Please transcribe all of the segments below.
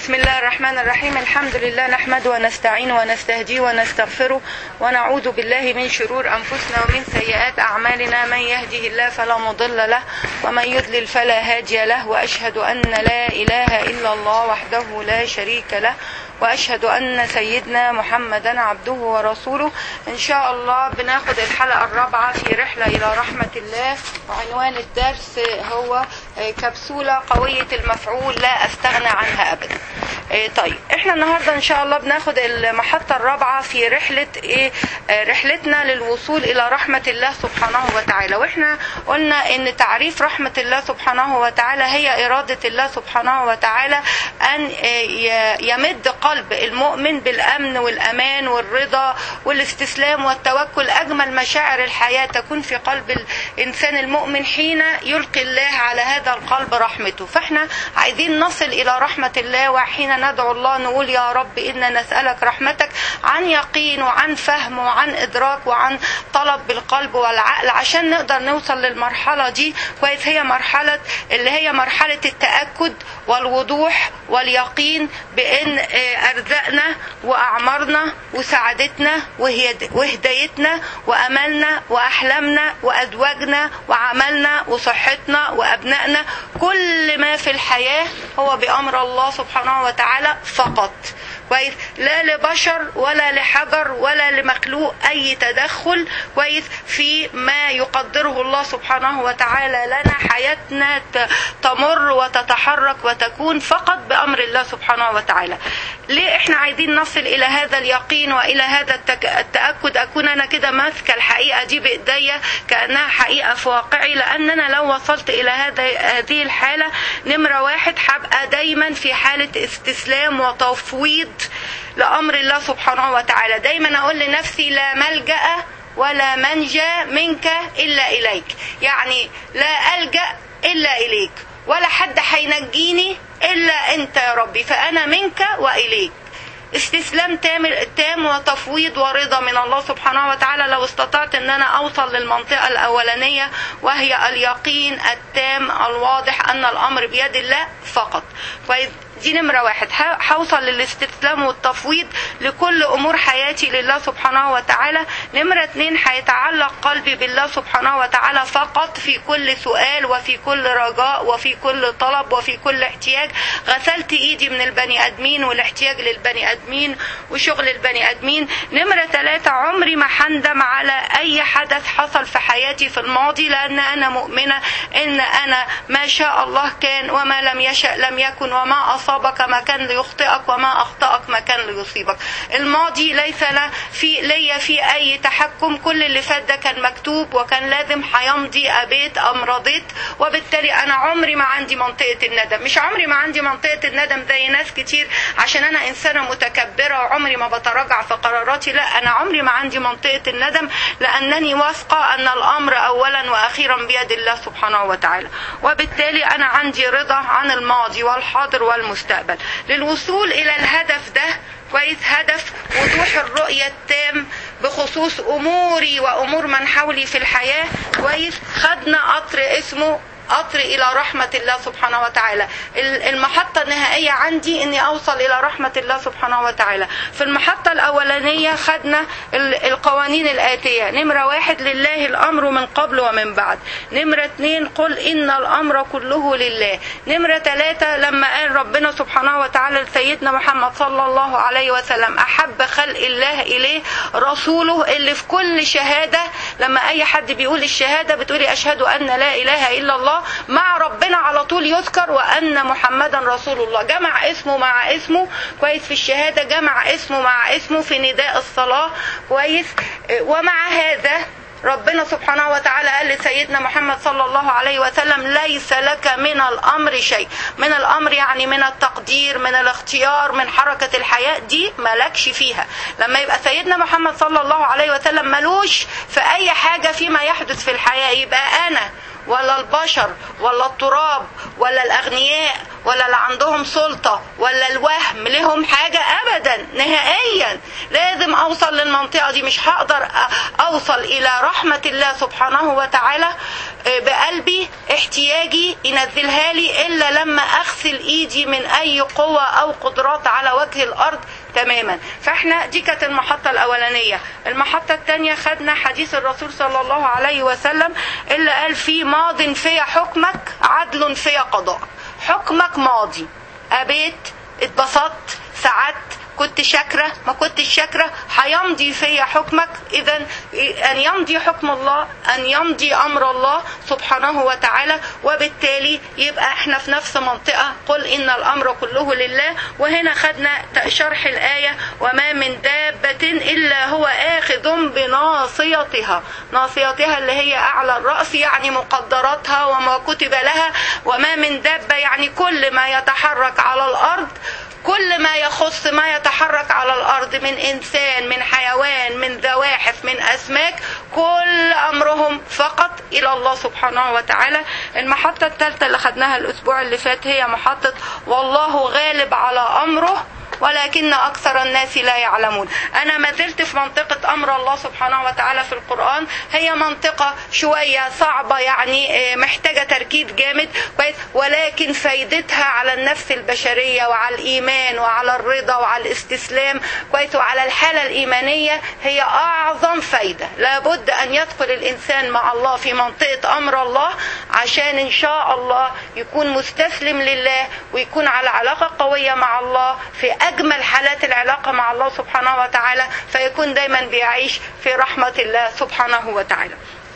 بسم الله الرحمن الرحيم الحمد لله نحمده ونستعينه ونستهديه ونستغفره ونعوذ بالله من شرور أنفسنا ومن سيئات أعمالنا من يهده الله فلا مضل له ومن يضلل فلا هادي له وأشهد أن لا إله إلا الله وحده لا شريك له وأشهد أن سيدنا محمدا عبده ورسوله إن شاء الله بناخد الحلقة الرابعة في رحلة إلى رحمة الله وعنوان الدرس هو كبسولة قوية المفعول لا أستغنى عنها أبدا طيب احنا النهاردة ان شاء الله بناخد المحطة الرابعة في رحلة ايه رحلتنا للوصول الى رحمة الله سبحانه وتعالى واحنا قلنا ان تعريف رحمة الله سبحانه وتعالى هي ارادة الله سبحانه وتعالى ان يمد قلب المؤمن بالامن والامان والرضا والاستسلام والتوكل اجمل مشاعر الحياة تكون في قلب الانسان المؤمن حين يلقي الله على هذا القلب رحمته فاحنا عايزين نصل الى رحمة الله وحين ندعو الله نقول يا رب إنا نسألك رحمتك عن يقين وعن فهم وعن إدراك وعن طلب بالقلب والعقل عشان نقدر نوصل للمرحلة دي كويس هي مرحلة اللي هي مرحلة التأكد والوضوح واليقين بأن أرزقنا وأعمارنا وسعادتنا وهدايتنا وأملنا وأحلامنا وأزواجنا وعملنا وصحتنا وأبنائنا كل ما في الحياة هو بأمر الله سبحانه وتعالى فقط كويس لا لبشر ولا لحجر ولا لمخلوق اي تدخل كويس في ما يقدره الله سبحانه وتعالى لنا حياتنا تمر وتتحرك وتكون فقط بامر الله سبحانه وتعالى ليه احنا عايزين نصل الى هذا اليقين والى هذا التاكد اكون انا كده ماسكه الحقيقه دي بايديا كانها حقيقه في واقعي لان انا لو وصلت الى هذا هذه الحاله نمره واحد هبقى دايما في حاله استسلام وتفويض لأمر الله سبحانه وتعالى دايما أقول لنفسي لا ملجأ ولا منجى منك إلا إليك يعني لا ألجأ إلا إليك ولا حد هينجيني إلا أنت يا ربي فأنا منك وإليك استسلام تام تام وتفويض ورضا من الله سبحانه وتعالى لو استطعت ان انا اوصل للمنطقه الاولانيه وهي اليقين التام الواضح ان الامر بيد الله فقط دي نمرة واحد هوصل للاستسلام والتفويض لكل أمور حياتي لله سبحانه وتعالى نمرة اتنين هيتعلق قلبي بالله سبحانه وتعالى فقط في كل سؤال وفي كل رجاء وفي كل طلب وفي كل احتياج غسلت ايدي من البني ادمين والاحتياج للبني ادمين وشغل البني ادمين نمرة ثلاثة عمري ما هندم على اي حدث حصل في حياتي في الماضي لان انا مؤمنة ان انا ما شاء الله كان وما لم يشأ لم يكن وما أصاب أصابك ما كان ليخطئك وما أخطأك ما كان ليصيبك الماضي ليس لا في ليا في أي تحكم كل اللي فات ده كان مكتوب وكان لازم هيمضي أبيت أم رضيت وبالتالي أنا عمري ما عندي منطقة الندم مش عمري ما عندي منطقة الندم زي ناس كتير عشان أنا إنسانة متكبرة وعمري ما بتراجع في قراراتي لا أنا عمري ما عندي منطقة الندم لأنني واثقة أن الأمر أولا وأخيرا بيد الله سبحانه وتعالى وبالتالي أنا عندي رضا عن الماضي والحاضر والمستقبل المستقبل للوصول الى الهدف ده كويس هدف وضوح الرؤية التام بخصوص اموري وامور من حولي في الحياة كويس خدنا قطر اسمه قطر الى رحمة الله سبحانه وتعالى المحطة النهائية عندي اني اوصل الى رحمة الله سبحانه وتعالى في المحطة الاولانية خدنا القوانين الاتية نمرة واحد لله الامر من قبل ومن بعد نمرة اتنين قل ان الامر كله لله نمرة ثلاثة لما قال ربنا سبحانه وتعالى لسيدنا محمد صلى الله عليه وسلم احب خلق الله اليه رسوله اللي في كل شهادة لما اي حد بيقول الشهادة بتقولي اشهد ان لا اله الا الله مع ربنا على طول يذكر وان محمدا رسول الله جمع اسمه مع اسمه كويس في الشهاده جمع اسمه مع اسمه في نداء الصلاه كويس ومع هذا ربنا سبحانه وتعالى قال لسيدنا محمد صلى الله عليه وسلم ليس لك من الامر شيء من الامر يعني من التقدير من الاختيار من حركه الحياه دي مالكش فيها لما يبقى سيدنا محمد صلى الله عليه وسلم ملوش في اي حاجه فيما يحدث في الحياه يبقى انا ولا البشر ولا التراب ولا الاغنياء ولا اللي عندهم سلطة ولا الوهم لهم حاجة ابدا نهائيا لازم اوصل للمنطقة دي مش هقدر اوصل الى رحمة الله سبحانه وتعالى بقلبي احتياجي ينزلها لي الا لما اغسل ايدي من اي قوة او قدرات على وجه الارض تماما فاحنا دي كانت المحطة الأولانية المحطة الثانية خدنا حديث الرسول صلى الله عليه وسلم اللي قال فيه ماض في حكمك عدل في قضاء حكمك ماضي أبيت اتبسطت سعدت كنت شاكرة ما كنتش شاكرة هيمضي فيا حكمك إذا أن يمضي حكم الله أن يمضي أمر الله سبحانه وتعالى وبالتالي يبقى احنا في نفس منطقة قل إن الأمر كله لله وهنا خدنا شرح الآية وما من دابة إلا هو آخذ بناصيتها ناصيتها اللي هي أعلى الرأس يعني مقدراتها وما كتب لها وما من دابة يعني كل ما يتحرك على الأرض كل ما يخص ما يتحرك على الارض من انسان من حيوان من زواحف من اسماك كل امرهم فقط الى الله سبحانه وتعالى المحطه الثالثه اللي خدناها الاسبوع اللي فات هي محطه والله غالب على امره ولكن أكثر الناس لا يعلمون أنا ما زلت في منطقة أمر الله سبحانه وتعالى في القرآن هي منطقة شوية صعبة يعني محتاجة تركيز جامد ولكن فايدتها على النفس البشرية وعلى الإيمان وعلى الرضا وعلى الاستسلام كويس وعلى الحالة الإيمانية هي أعظم فايدة لابد أن يدخل الإنسان مع الله في منطقة أمر الله عشان إن شاء الله يكون مستسلم لله ويكون على علاقة قوية مع الله في أجمل حالات العلاقة مع الله سبحانه وتعالى فيكون دايما بيعيش في رحمة الله سبحانه وتعالى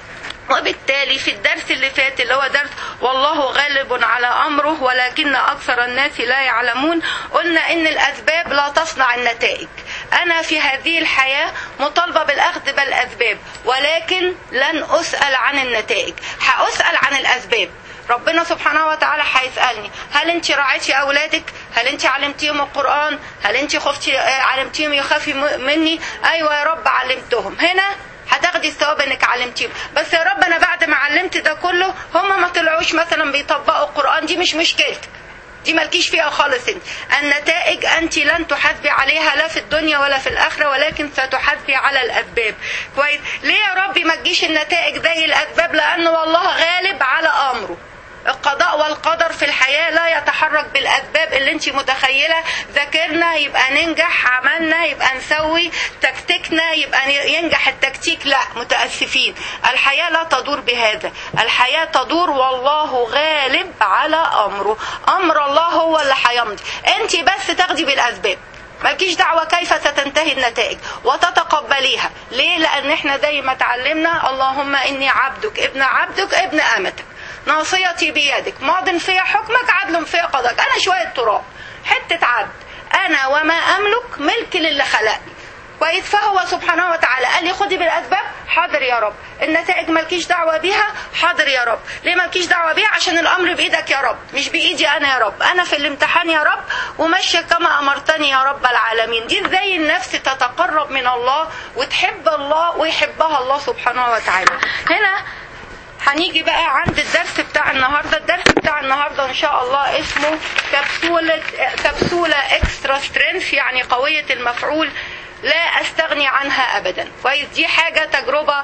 وبالتالي في الدرس اللي فات اللي هو درس والله غالب على امره ولكن اكثر الناس لا يعلمون قلنا ان الاسباب لا تصنع النتائج انا في هذه الحياه مطالبه بالاخذ بالاسباب ولكن لن اسال عن النتائج هاسال عن الاسباب ربنا سبحانه وتعالى هيسالني هل انت راعيتي اولادك هل انت علمتيهم القران هل انت خفتي علمتيهم يخافوا مني ايوه يا رب علمتهم هنا هتاخدي الثواب انك علمتيهم بس يا رب انا بعد ما علمت ده كله هم ما طلعوش مثلا بيطبقوا القران دي مش مشكلتك دي مالكيش فيها خالص انت النتائج انت لن تحاسبي عليها لا في الدنيا ولا في الاخره ولكن ستحاسبي على الاسباب كويس ليه يا ربي ما تجيش النتائج زي الاسباب لان والله غالب على امره القضاء والقدر في الحياة لا يتحرك بالأسباب اللي انت متخيلة ذاكرنا يبقى ننجح عملنا يبقى نسوي تكتيكنا يبقى ينجح التكتيك لا متأسفين الحياة لا تدور بهذا الحياة تدور والله غالب على أمره أمر الله هو اللي هيمضي انت بس تاخدي بالأسباب مالكيش دعوة كيف ستنتهي النتائج وتتقبليها ليه لأن احنا زي ما اتعلمنا اللهم إني عبدك ابن عبدك ابن أمتك ناصيتي بيدك ماض في حكمك عدل في قضاك انا شويه تراب حته عبد انا وما املك ملك للي خلقني كويس فهو سبحانه وتعالى قال لي خدي بالاسباب حاضر يا رب النتائج مالكيش دعوه بيها حاضر يا رب ليه مالكيش دعوه بيها عشان الامر بايدك يا رب مش بايدي انا يا رب انا في الامتحان يا رب وماشيه كما امرتني يا رب العالمين دي ازاي النفس تتقرب من الله وتحب الله ويحبها الله سبحانه وتعالى هنا هنيجي بقى عند الدرس بتاع النهارده الدرس بتاع النهارده ان شاء الله اسمه كبسولة كبسولة اكسترا سترينث يعني قوية المفعول لا استغني عنها ابدا كويس دي حاجه تجربه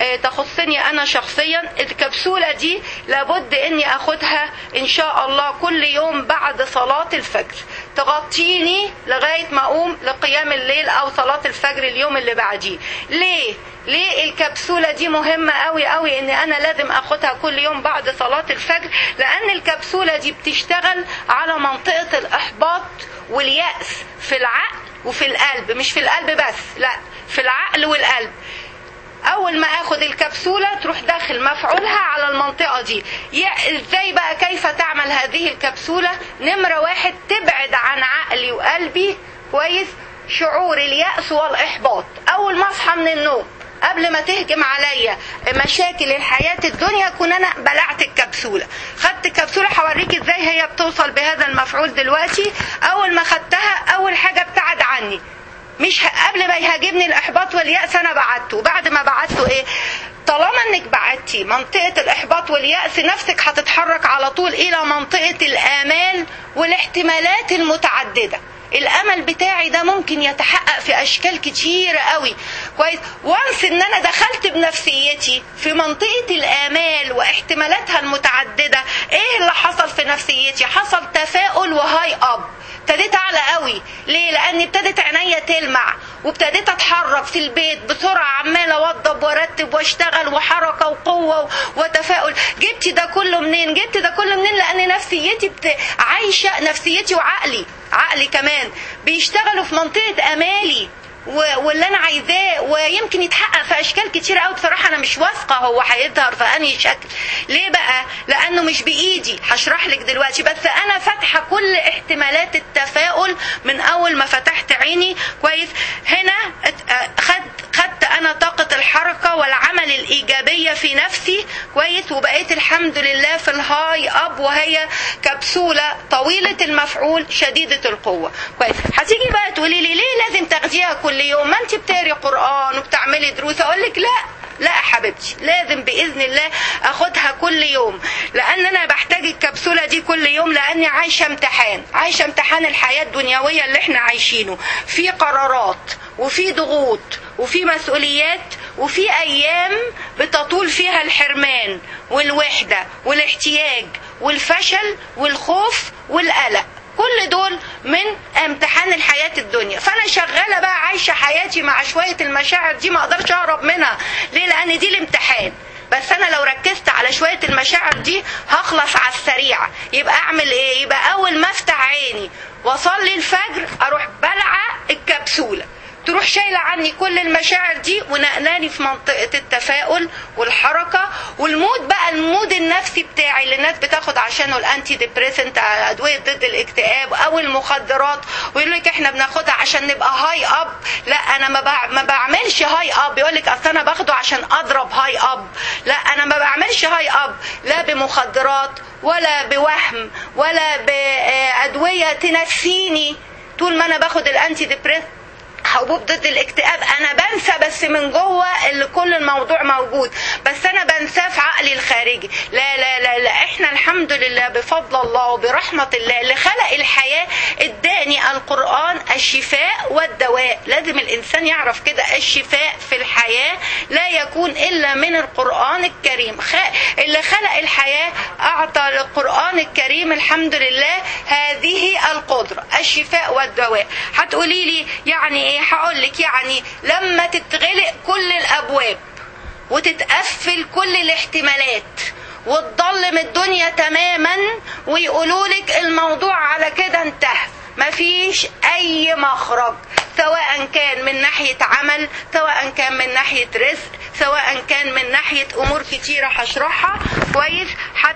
تخصني انا شخصيا الكبسوله دي لابد اني اخدها ان شاء الله كل يوم بعد صلاه الفجر تغطيني لغايه ما اقوم لقيام الليل او صلاه الفجر اليوم اللي بعديه ليه ليه الكبسولة دي مهمة قوي قوي ان انا لازم اخدها كل يوم بعد صلاة الفجر لان الكبسولة دي بتشتغل على منطقة الاحباط واليأس في العقل وفي القلب مش في القلب بس لا في العقل والقلب اول ما اخد الكبسولة تروح داخل مفعولها على المنطقة دي ازاي بقى كيف تعمل هذه الكبسولة نمرة واحد تبعد عن عقلي وقلبي كويس شعور اليأس والإحباط أول ما أصحى من النوم قبل ما تهجم عليا مشاكل الحياة الدنيا كون أنا بلعت الكبسولة خدت الكبسولة هوريك إزاي هي بتوصل بهذا المفعول دلوقتي أول ما خدتها أول حاجة ابتعد عني مش قبل ما يهاجمني الإحباط واليأس أنا بعته وبعد ما بعته إيه طالما انك بعدتي منطقة الاحباط واليأس نفسك هتتحرك على طول الى منطقة الامال والاحتمالات المتعددة الامل بتاعي ده ممكن يتحقق في اشكال كتيره قوي كويس وانس ان انا دخلت بنفسيتي في منطقه الامال واحتمالاتها المتعدده ايه اللي حصل في نفسيتي حصل تفاؤل وهاي اب ابتديت اعلى قوي ليه لاني ابتدت عينيا تلمع وابتديت اتحرك في البيت بسرعه عمال اوضب وارتب واشتغل وحركه وقوه وتفاؤل جبتي ده كله منين جبت ده كله منين لان نفسيتي بت... عايشه نفسيتي وعقلي عقلي كمان بيشتغلوا في منطقه امالي واللي انا عايزاه ويمكن يتحقق في اشكال كتير قوي بصراحه انا مش واثقه هو هيظهر في انهي شكل ليه بقى لانه مش بايدي هشرح لك دلوقتي بس انا فاتحه كل احتمالات التفاؤل من اول ما فتحت عيني كويس هنا خد خدت انا طاقه الحركه والعمل الايجابيه في نفسي كويس وبقيت الحمد لله في الهاي اب وهي كبسوله طويله المفعول شديده القوه كويس هتيجي بقى تقولي لي ليه لازم تاخديها كل يوم ما انت بتقري قران وبتعملي دروس اقول لك لا لا يا حبيبتي لازم باذن الله اخدها كل يوم لان انا بحتاج الكبسوله دي كل يوم لاني عايشه امتحان عايشه امتحان الحياه الدنيويه اللي احنا عايشينه في قرارات وفي ضغوط وفي مسؤوليات وفي ايام بتطول فيها الحرمان والوحده والاحتياج والفشل والخوف والقلق كل دول من امتحان الحياة الدنيا فانا شغالة بقى عايشة حياتي مع شوية المشاعر دي ما اقدرش اهرب منها ليه لان دي الامتحان بس انا لو ركزت على شوية المشاعر دي هخلص على السريع يبقى اعمل ايه يبقى اول ما افتح عيني واصلي الفجر اروح بلعة الكبسولة تروح شايلة عني كل المشاعر دي ونقلاني في منطقة التفاؤل والحركة والمود بقى المود النفسي بتاعي اللي الناس بتاخد عشانه الانتي ديبريسنت ادوية ضد الاكتئاب او المخدرات ويقول لك احنا بناخدها عشان نبقى هاي اب لا انا ما, بع... ما بعملش هاي اب يقول لك اصل انا باخده عشان اضرب هاي اب لا انا ما بعملش هاي اب لا بمخدرات ولا بوهم ولا بادوية تنسيني طول ما انا باخد الانتي ديبريسنت حبوب ضد الاكتئاب انا بنسى بس من جوه اللي كل الموضوع موجود بس انا بنساه في عقلي الخارجي لا لا لا لا احنا الحمد لله بفضل الله وبرحمه الله اللي خلق الحياه اداني القران الشفاء والدواء لازم الانسان يعرف كده الشفاء في الحياه لا يكون الا من القران الكريم اللي خلق الحياه اعطى للقران الكريم الحمد لله هذه القدره الشفاء والدواء هتقولي لي يعني ايه هقول لك يعني لما تتغلق كل الابواب وتتقفل كل الاحتمالات وتضلم الدنيا تماما ويقولوا لك الموضوع على كده انتهى مفيش اي مخرج سواء كان من ناحية عمل سواء كان من ناحية رزق سواء كان من ناحية امور كتيرة هشرحها كويس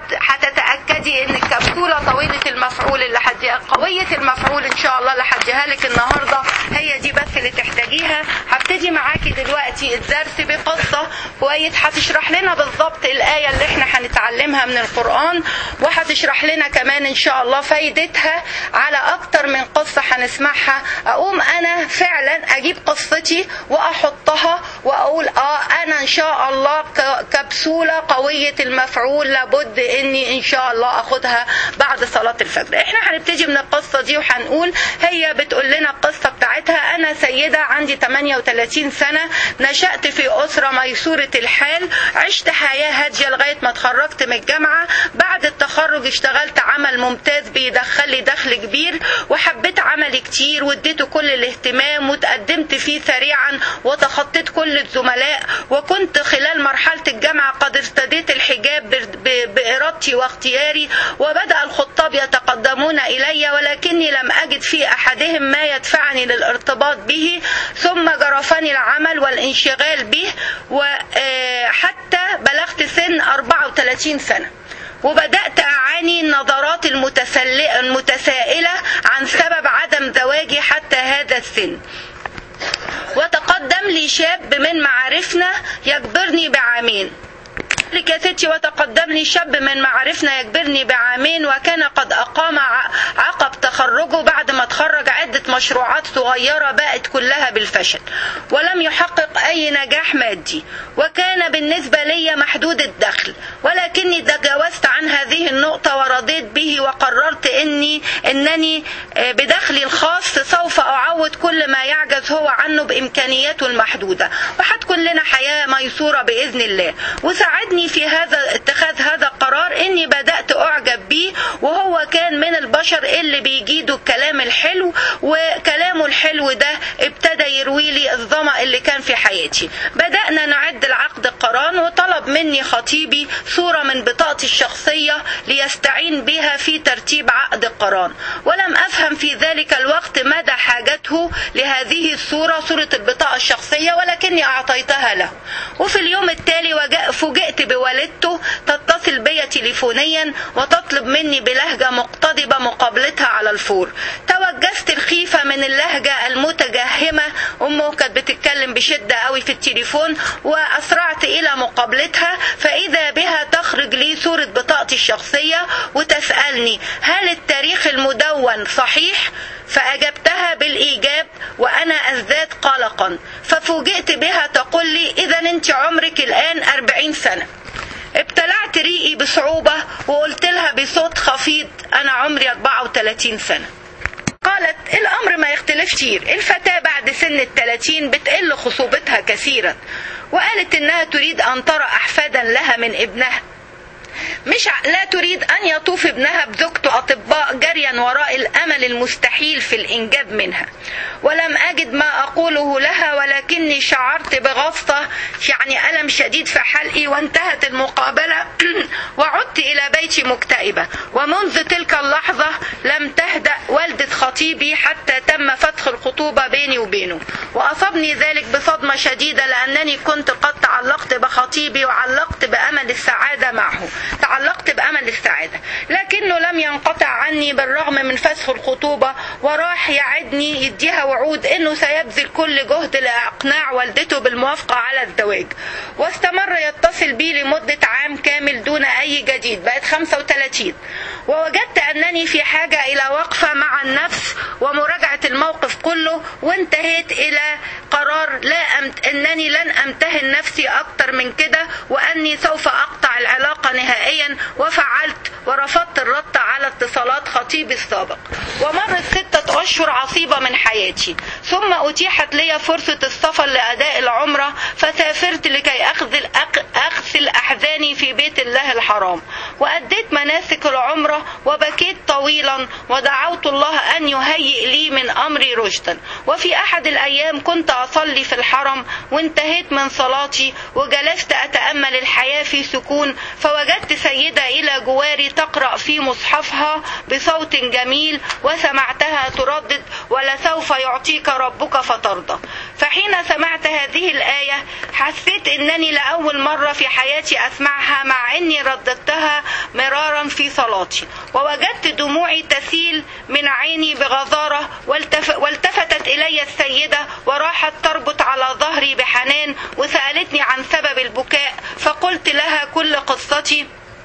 هتتأكدي ان الكبسولة طويلة المفعول اللي هديها قوية المفعول ان شاء الله اللي هديها لك النهاردة هي دي بس اللي تحتاجيها هبتدي معاكي دلوقتي الدرس بقصة كويس هتشرح لنا بالظبط الآية اللي احنا هنتعلمها من القرآن وهتشرح لنا كمان ان شاء الله فايدتها على اكتر من قصة هنسمعها اقوم انا فعلا اجيب قصتي واحطها واقول اه انا ان شاء الله كبسولة قوية المفعول لابد اني ان شاء الله اخدها بعد صلاة الفجر احنا هنبتدي من القصة دي وهنقول هي بتقول لنا القصة بتاعتها انا سيدة عندي 38 سنة نشأت في اسرة ميسورة الحال عشت حياة هادية لغاية ما اتخرجت من الجامعة بعد التخرج اشتغلت عمل ممتاز بيدخل لي دخل كبير وحبيت عملي كتير واديته كل الاهتمام وتقدمت فيه سريعا وتخطيت كل الزملاء وكنت خلال مرحلة الجامعة قد ارتديت الحجاب بإرادتي واختياري وبدأ الخطاب يتقدمون إلي ولكني لم أجد في أحدهم ما يدفعني للارتباط به ثم جرفني العمل والانشغال به وحتى بلغت سن 34 سنة وبدأت أعاني النظرات المتسائلة عن سبب عدم زواجي حتى هذا السن وتقدم لي شاب من معارفنا يكبرني بعامين لك يا ستي وتقدم لي شاب من معارفنا يكبرني بعامين وكان قد أقام عقب تخرجه بعد ما تخرج عدة مشروعات صغيرة بقت كلها بالفشل ولم يحقق أي نجاح مادي وكان بالنسبة لي محدود الدخل ولكني تجاوزت عن هذه النقطة ورضيت به وقررت إني إنني بدخلي الخاص سوف أعوض كل ما يعجز هو عنه بإمكانياته المحدودة وهتكون لنا حياة ميسورة بإذن الله وساعدني في هذا اتخاذ هذا القرار إني بدأت أعجب بيه وهو كان من البشر اللي بيجيدوا الكلام الحلو وكلامه الحلو ده ابتدى يروي لي الظما اللي كان في حياتي بدأنا نعد العقد القران وطلب مني خطيبي صورة من بطاقتي الشخصية ليستعين بها في ترتيب عقد القران ولم أفهم في ذلك الوقت مدى حاجته لهذه الصورة صورة البطاقة الشخصية ولكني أعطيتها له وفي اليوم التالي فوجئت بوالدته تتصل بي تليفونيا وتطلب مني بلهجة مقتضبة مقابلتها على الفور توجست الخيفة من اللهجة المتجهمة أمه كانت بتتكلم بشدة قوي في التليفون وأسرعت إلى مقابلتها فإذا بها تخرج لي صورة بطاقتي الشخصية وتسألني هل التاريخ المدون صحيح؟ فأجبتها بالإيجاب وأنا أزداد قلقا ففوجئت بها تقول لي إذا أنت عمرك الآن أربعين سنة ابتلعت ريقي بصعوبة وقلت لها بصوت خفيض أنا عمري 34 سنة قالت الأمر ما يختلفش كتير الفتاة بعد سن الثلاثين بتقل خصوبتها كثيرا وقالت إنها تريد أن ترى أحفادا لها من ابنها مش لا تريد أن يطوف ابنها بزوجته أطباء جريا وراء الأمل المستحيل في الإنجاب منها ولم أجد ما أقوله لها ولكني شعرت بغصة يعني ألم شديد في حلقي وانتهت المقابلة وعدت إلى بيتي مكتئبة ومنذ تلك اللحظة لم تهدأ والدة خطيبي حتى تم فتح الخطوبة بيني وبينه وأصابني ذلك بصدمة شديدة لأنني كنت قد تعلقت بخطيبي وعلقت بأمل السعادة معه تعلقت بأمل السعادة لكنه لم ينقطع عني بالرغم من فسخ الخطوبة وراح يعدني يديها وعود انه سيبذل كل جهد لاقناع والدته بالموافقة على الزواج واستمر يتصل بي لمدة عام كامل دون اي جديد بقت 35 ووجدت انني في حاجة الى وقفة مع النفس ومراجعة الموقف كله وانتهيت الى قرار لا أمت انني لن امتهن نفسي اكتر من كده واني سوف اقطع العلاقة نهائيا وفعلت ورفضت الرد على اتصالات خطيبي السابق ومرت ستة أشهر عصيبة من حياتي ثم أتيحت لي فرصة السفر لأداء العمرة فسافرت لكي أخذل أغسل أحزاني في بيت الله الحرام وأديت مناسك العمرة وبكيت طويلا ودعوت الله أن يهيئ لي من أمري رشدا وفي أحد الأيام كنت أصلي في الحرم وانتهيت من صلاتي وجلست أتأمل الحياة في سكون فوجدت سيدة إلى جواري تقرأ في مصحفها بصوت جميل وسمعتها تردد ولسوف يعطيك ربك فترضى فحين سمعت هذه الآية حسيت أنني لأول مرة في حياتي أسمعها مع أني رددتها مرارا في صلاتي ووجدت دموعي تسيل من عيني بغزارة والتف... والتفتت إلي السيدة وراحت تربط على ظهري بحنان وسألتني عن سبب البكاء فقلت لها كل قصتي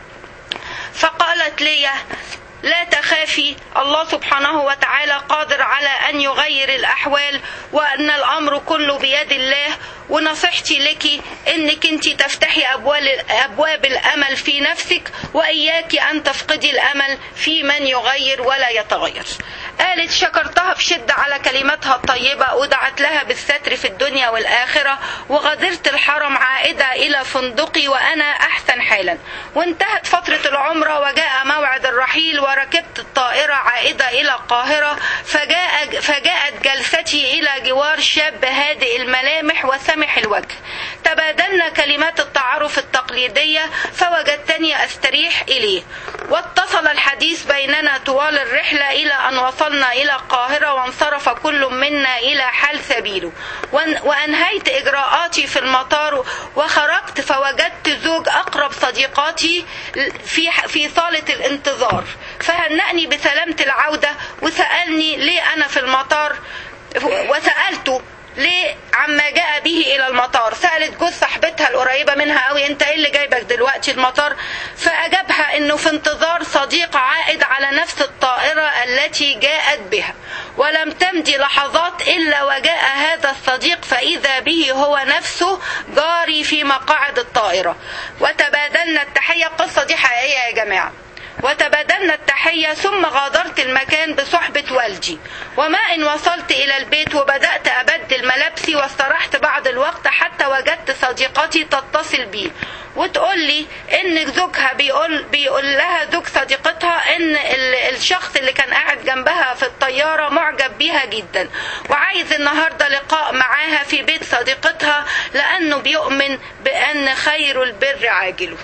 فقالت لي لا تخافي الله سبحانه وتعالى قادر على أن يغير الأحوال وأن الأمر كله بيد الله ونصيحتي لك أنك أنت تفتحي أبواب الأمل في نفسك وإياك أن تفقدي الأمل في من يغير ولا يتغير قالت شكرتها بشدة على كلماتها الطيبة ودعت لها بالستر في الدنيا والآخرة وغادرت الحرم عائدة إلى فندقي وأنا أحسن حالا وانتهت فترة العمرة وجاء موعد الرحيل وركبت الطائرة عائدة إلى القاهرة فجاء فجاءت جلستي إلى جوار شاب هادئ الملامح وسمح الوجه تبادلنا كلمات التعارف التقليدية فوجدتني أستريح إليه واتصل الحديث بيننا طوال الرحلة إلى أن وصلنا إلى القاهرة وانصرف كل منا إلى حال سبيله وأنهيت إجراءاتي في المطار وخرجت فوجدت زوج أقرب صديقاتي في في صالة الانتظار فهنأني بسلامة العودة وسألني ليه أنا في المطار وسألته ليه عما جاء به الى المطار سالت جوز صاحبتها القريبه منها قوي انت ايه اللي جايبك دلوقتي المطار فاجابها انه في انتظار صديق عائد على نفس الطائره التي جاءت بها ولم تمضي لحظات الا وجاء هذا الصديق فاذا به هو نفسه جاري في مقاعد الطائره وتبادلنا التحيه القصه دي حقيقيه يا جماعه وتبادلنا التحية ثم غادرت المكان بصحبة والدي وما إن وصلت إلى البيت وبدأت أبدل ملابسي واسترحت بعض الوقت حتى وجدت صديقتي تتصل بي وتقول لي ان زوجها بيقول بيقول لها زوج صديقتها ان الشخص اللي كان قاعد جنبها في الطياره معجب بيها جدا وعايز النهارده لقاء معاها في بيت صديقتها لانه بيؤمن بان خير البر عاجله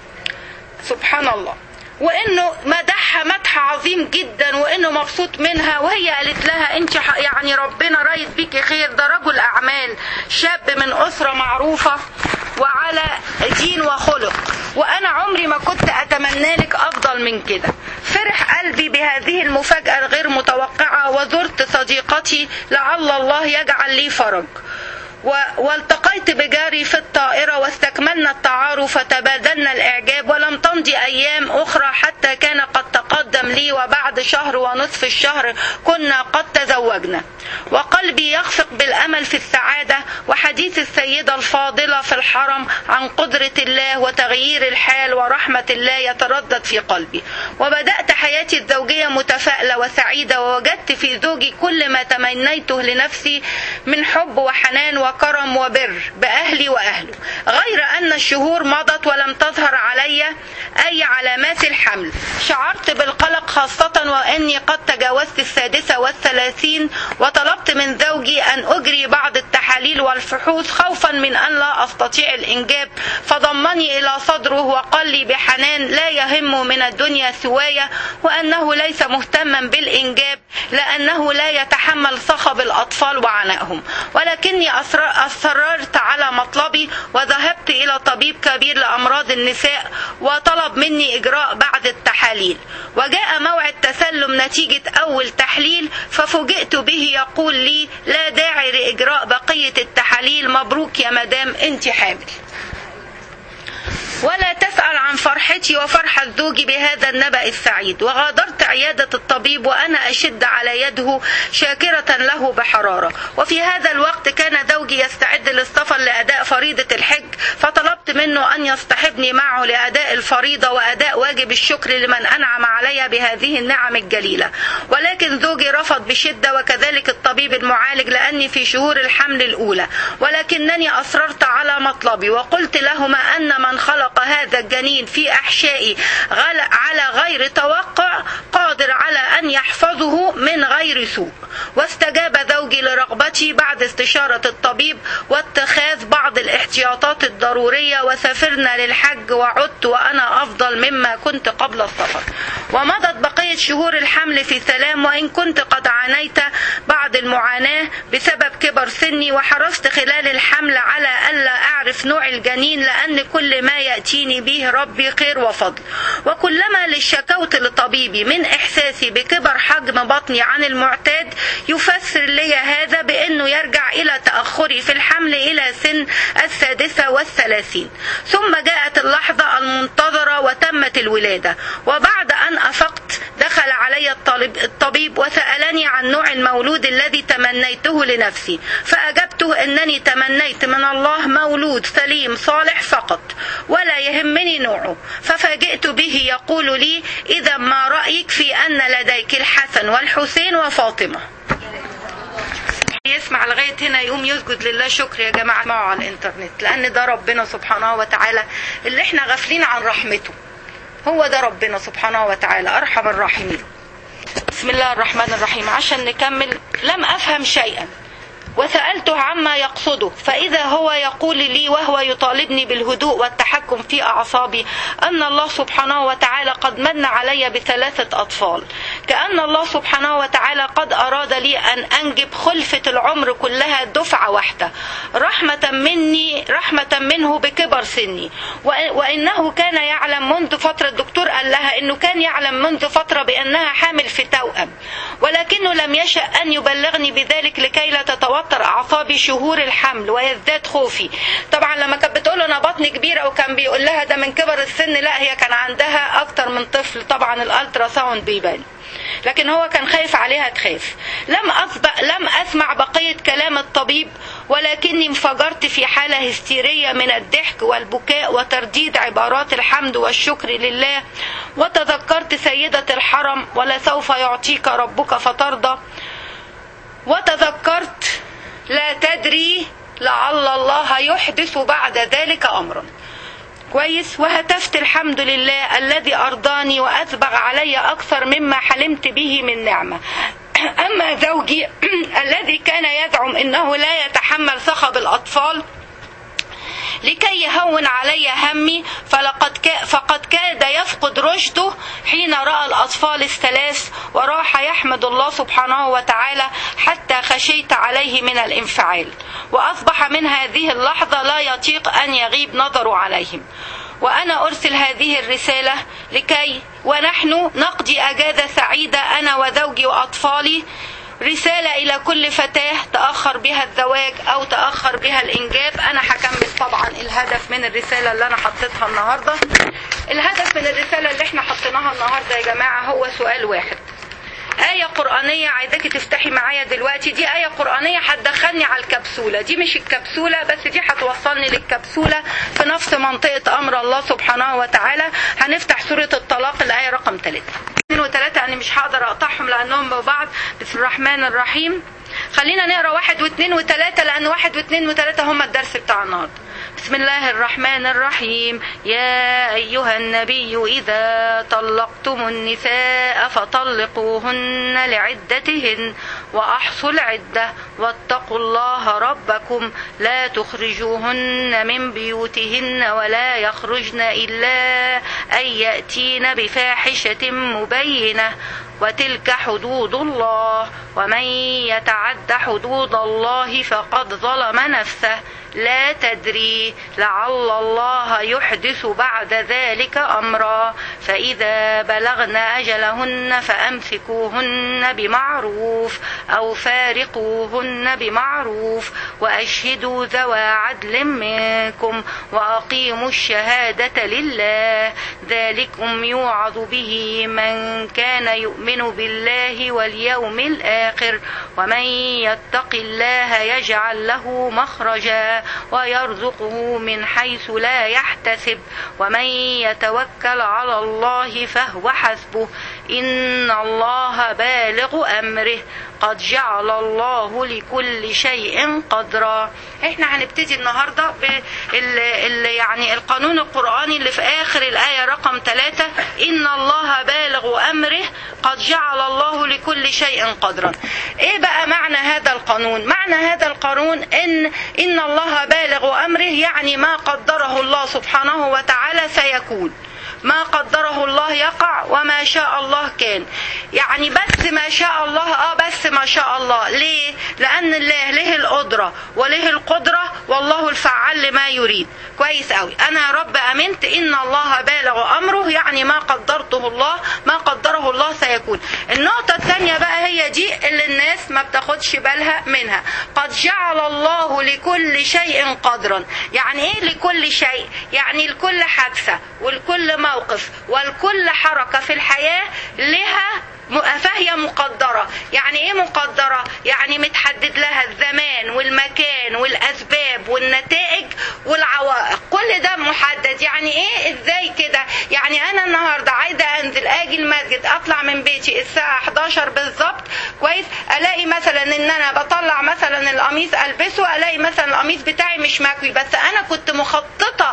سبحان الله وانه مدحها مدح عظيم جدا وانه مبسوط منها وهي قالت لها انت يعني ربنا رايد بيكي خير ده رجل اعمال شاب من اسره معروفه وعلى دين وخلق وانا عمري ما كنت اتمنى لك افضل من كده فرح قلبي بهذه المفاجاه الغير متوقعه وزرت صديقتي لعل الله يجعل لي فرج والتقيت بجاري في الطائرة واستكملنا التعارف وتبادلنا الإعجاب ولم تمضي أيام أخرى حتى كان قد تقدم لي وبعد شهر ونصف الشهر كنا قد تزوجنا وقلبي يخفق بالأمل في السعادة وحديث السيدة الفاضلة في الحرم عن قدرة الله وتغيير الحال ورحمة الله يتردد في قلبي وبدأت حياتي الزوجية متفائلة وسعيدة ووجدت في زوجي كل ما تمنيته لنفسي من حب وحنان وكرم وبر بأهلي وأهله غير أن الشهور مضت ولم تظهر علي أي علامات الحمل شعرت بالقلق خاصة وأني قد تجاوزت السادسة والثلاثين وطلبت من زوجي أن أجري بعض التحاليل والفحوص خوفا من أن لا أستطيع الإنجاب فضمني إلى صدره وقال لي بحنان لا يهم من الدنيا سوايا وأنه ليس مهتما بالإنجاب لأنه لا يتحمل صخب الأطفال وعنائهم ولكني أصررت على مطلبي وذهبت إلى طبيب كبير لأمراض النساء وطلب مني إجراء بعض التحاليل وجاء موعد تسلم نتيجة أول تحليل ففوجئت به يقول لي لا داعي لإجراء بقية التحاليل مبروك يا مدام أنت حامل ولا تسأل عن فرحتي وفرحة زوجي بهذا النبأ السعيد وغادرت عيادة الطبيب وأنا أشد على يده شاكرة له بحرارة وفي هذا الوقت كان زوجي يستعد للسفر لأداء فريضة الحج فطلبت منه أن يصطحبني معه لأداء الفريضة وأداء واجب الشكر لمن أنعم علي بهذه النعم الجليلة ولكن زوجي رفض بشدة وكذلك الطبيب المعالج لأني في شهور الحمل الأولى ولكنني أصررت على مطلبي وقلت لهما أن من خلق هذا الجنين في أحشائي على غير توقع قادر على أن يحفظه من غير سوء واستجاب زوجي لرغبتي بعد استشارة الطبيب واتخاذ بعض الاحتياطات الضرورية وسافرنا للحج وعدت وأنا أفضل مما كنت قبل السفر ومضت بقية شهور الحمل في سلام وإن كنت قد عانيت بعض المعاناة بسبب كبر سني وحرصت خلال الحمل على ألا أعرف نوع الجنين لأن كل ما يأتيني به ربي خير وفضل وكلما للشكوت لطبيبي من إحساسي بكبر حجم بطني عن المعتاد يفسر لي هذا بأنه يرجع إلى تأخري في الحمل إلى سن السادسة والثلاثين ثم جاءت اللحظة المنتظرة وتمت الولادة وبعد أن أفقت دخل علي الطالب الطبيب وسألني عن نوع المولود الذي تمنيته لنفسي فأجبته أنني تمنيت من الله مولود سليم صالح فقط ولا يهمني نوعه ففاجئت به يقول لي إذا ما رأيك في أن لديك الحسن والحسين وفاطمة يسمع لغاية هنا يقوم يسجد لله شكر يا جماعة معه على الانترنت لأن ده ربنا سبحانه وتعالى اللي احنا غافلين عن رحمته هو ده ربنا سبحانه وتعالى أرحم الراحمين بسم الله الرحمن الرحيم عشان نكمل لم أفهم شيئا وسألته عما يقصده فإذا هو يقول لي وهو يطالبني بالهدوء والتحكم في أعصابي أن الله سبحانه وتعالى قد من علي بثلاثة أطفال كأن الله سبحانه وتعالى قد أراد لي أن أنجب خلفة العمر كلها دفعة واحدة رحمة مني رحمة منه بكبر سني وإنه كان يعلم منذ فترة الدكتور قال لها إنه كان يعلم منذ فترة بأنها حامل في توأم ولكنه لم يشأ أن يبلغني بذلك لكي لا تتوقع تتوتر اعصابي شهور الحمل ويزداد خوفي طبعا لما كانت بتقول له انا بطني كبيره وكان بيقول لها ده من كبر السن لا هي كان عندها اكتر من طفل طبعا الالترا ساوند بيبان لكن هو كان خايف عليها تخاف لم أسبق لم أسمع بقية كلام الطبيب ولكني انفجرت في حالة هستيرية من الضحك والبكاء وترديد عبارات الحمد والشكر لله وتذكرت سيدة الحرم ولسوف يعطيك ربك فترضى وتذكرت لا تدري لعل الله يحدث بعد ذلك أمرا كويس وهتفت الحمد لله الذي أرضاني وأسبغ علي أكثر مما حلمت به من نعمة أما زوجي الذي كان يزعم أنه لا يتحمل صخب الأطفال لكي يهون علي همي فلقد كا فقد كاد يفقد رشده حين راى الاطفال الثلاث وراح يحمد الله سبحانه وتعالى حتى خشيت عليه من الانفعال واصبح من هذه اللحظه لا يطيق ان يغيب نظره عليهم وأنا أرسل هذه الرسالة لكي ونحن نقضي أجازة سعيدة أنا وزوجي وأطفالي رسالة إلى كل فتاة تأخر بها الزواج أو تأخر بها الإنجاب أنا هكمل طبعا الهدف من الرسالة اللي أنا حطيتها النهاردة الهدف من الرسالة اللي احنا حطيناها النهاردة يا جماعة هو سؤال واحد آية قرآنية عايزاكي تفتحي معايا دلوقتي دي آية قرآنية هتدخلني على الكبسولة دي مش الكبسولة بس دي هتوصلني للكبسولة في نفس منطقة أمر الله سبحانه وتعالى هنفتح سورة الطلاق الآية رقم 3 اثنين وثلاثة أنا مش هقدر أقطعهم لأنهم ببعض بسم الرحمن الرحيم خلينا نقرا واحد واثنين وثلاثة لأن واحد واثنين وثلاثة هم الدرس بتاع النهارده بسم الله الرحمن الرحيم يا أيها النبي إذا طلقتم النساء فطلقوهن لعدتهن وأحصوا العدة واتقوا الله ربكم لا تخرجوهن من بيوتهن ولا يخرجن إلا أن يأتين بفاحشة مبينة وتلك حدود الله ومن يتعد حدود الله فقد ظلم نفسه لا تدري لعل الله يحدث بعد ذلك امرا فاذا بلغن اجلهن فامسكوهن بمعروف او فارقوهن بمعروف واشهدوا ذوى عدل منكم واقيموا الشهاده لله ذلكم يوعظ به من كان يؤمن بالله واليوم الاخر ومن يتق الله يجعل له مخرجا ويرزقه من حيث لا يحتسب ومن يتوكل على الله فهو حسبه ان الله بالغ امره قد جعل الله لكل شيء قدرا احنا هنبتدي النهارده بال يعني القانون القراني اللي في اخر الايه رقم ثلاثة ان الله بالغ امره قد جعل الله لكل شيء قدرا ايه بقى معنى هذا القانون معنى هذا القانون ان ان الله بالغ امره يعني ما قدره الله سبحانه وتعالى سيكون ما قدره الله يقع وما شاء الله كان يعني بس ما شاء الله اه بس ما شاء الله ليه لان الله له القدره وله القدره والله الفعال لما يريد كويس قوي انا يا رب امنت ان الله بالغ امره يعني ما قدرته الله ما قدره الله سيكون النقطه الثانيه بقى هي دي اللي الناس ما بتاخدش بالها منها قد جعل الله لكل شيء قدرا يعني ايه لكل شيء يعني لكل حادثه ولكل موقف ولكل حركه في الحياه لها فهي مقدرة يعني ايه مقدرة يعني متحدد لها الزمان والمكان والاسباب والنتائج والعوائق كل ده محدد يعني ايه ازاي كده يعني انا النهاردة عايزة انزل اجي المسجد اطلع من بيتي الساعة 11 بالظبط كويس الاقي مثلا ان انا بطلع مثلا القميص البسه الاقي مثلا القميص بتاعي مش مكوي بس انا كنت مخططة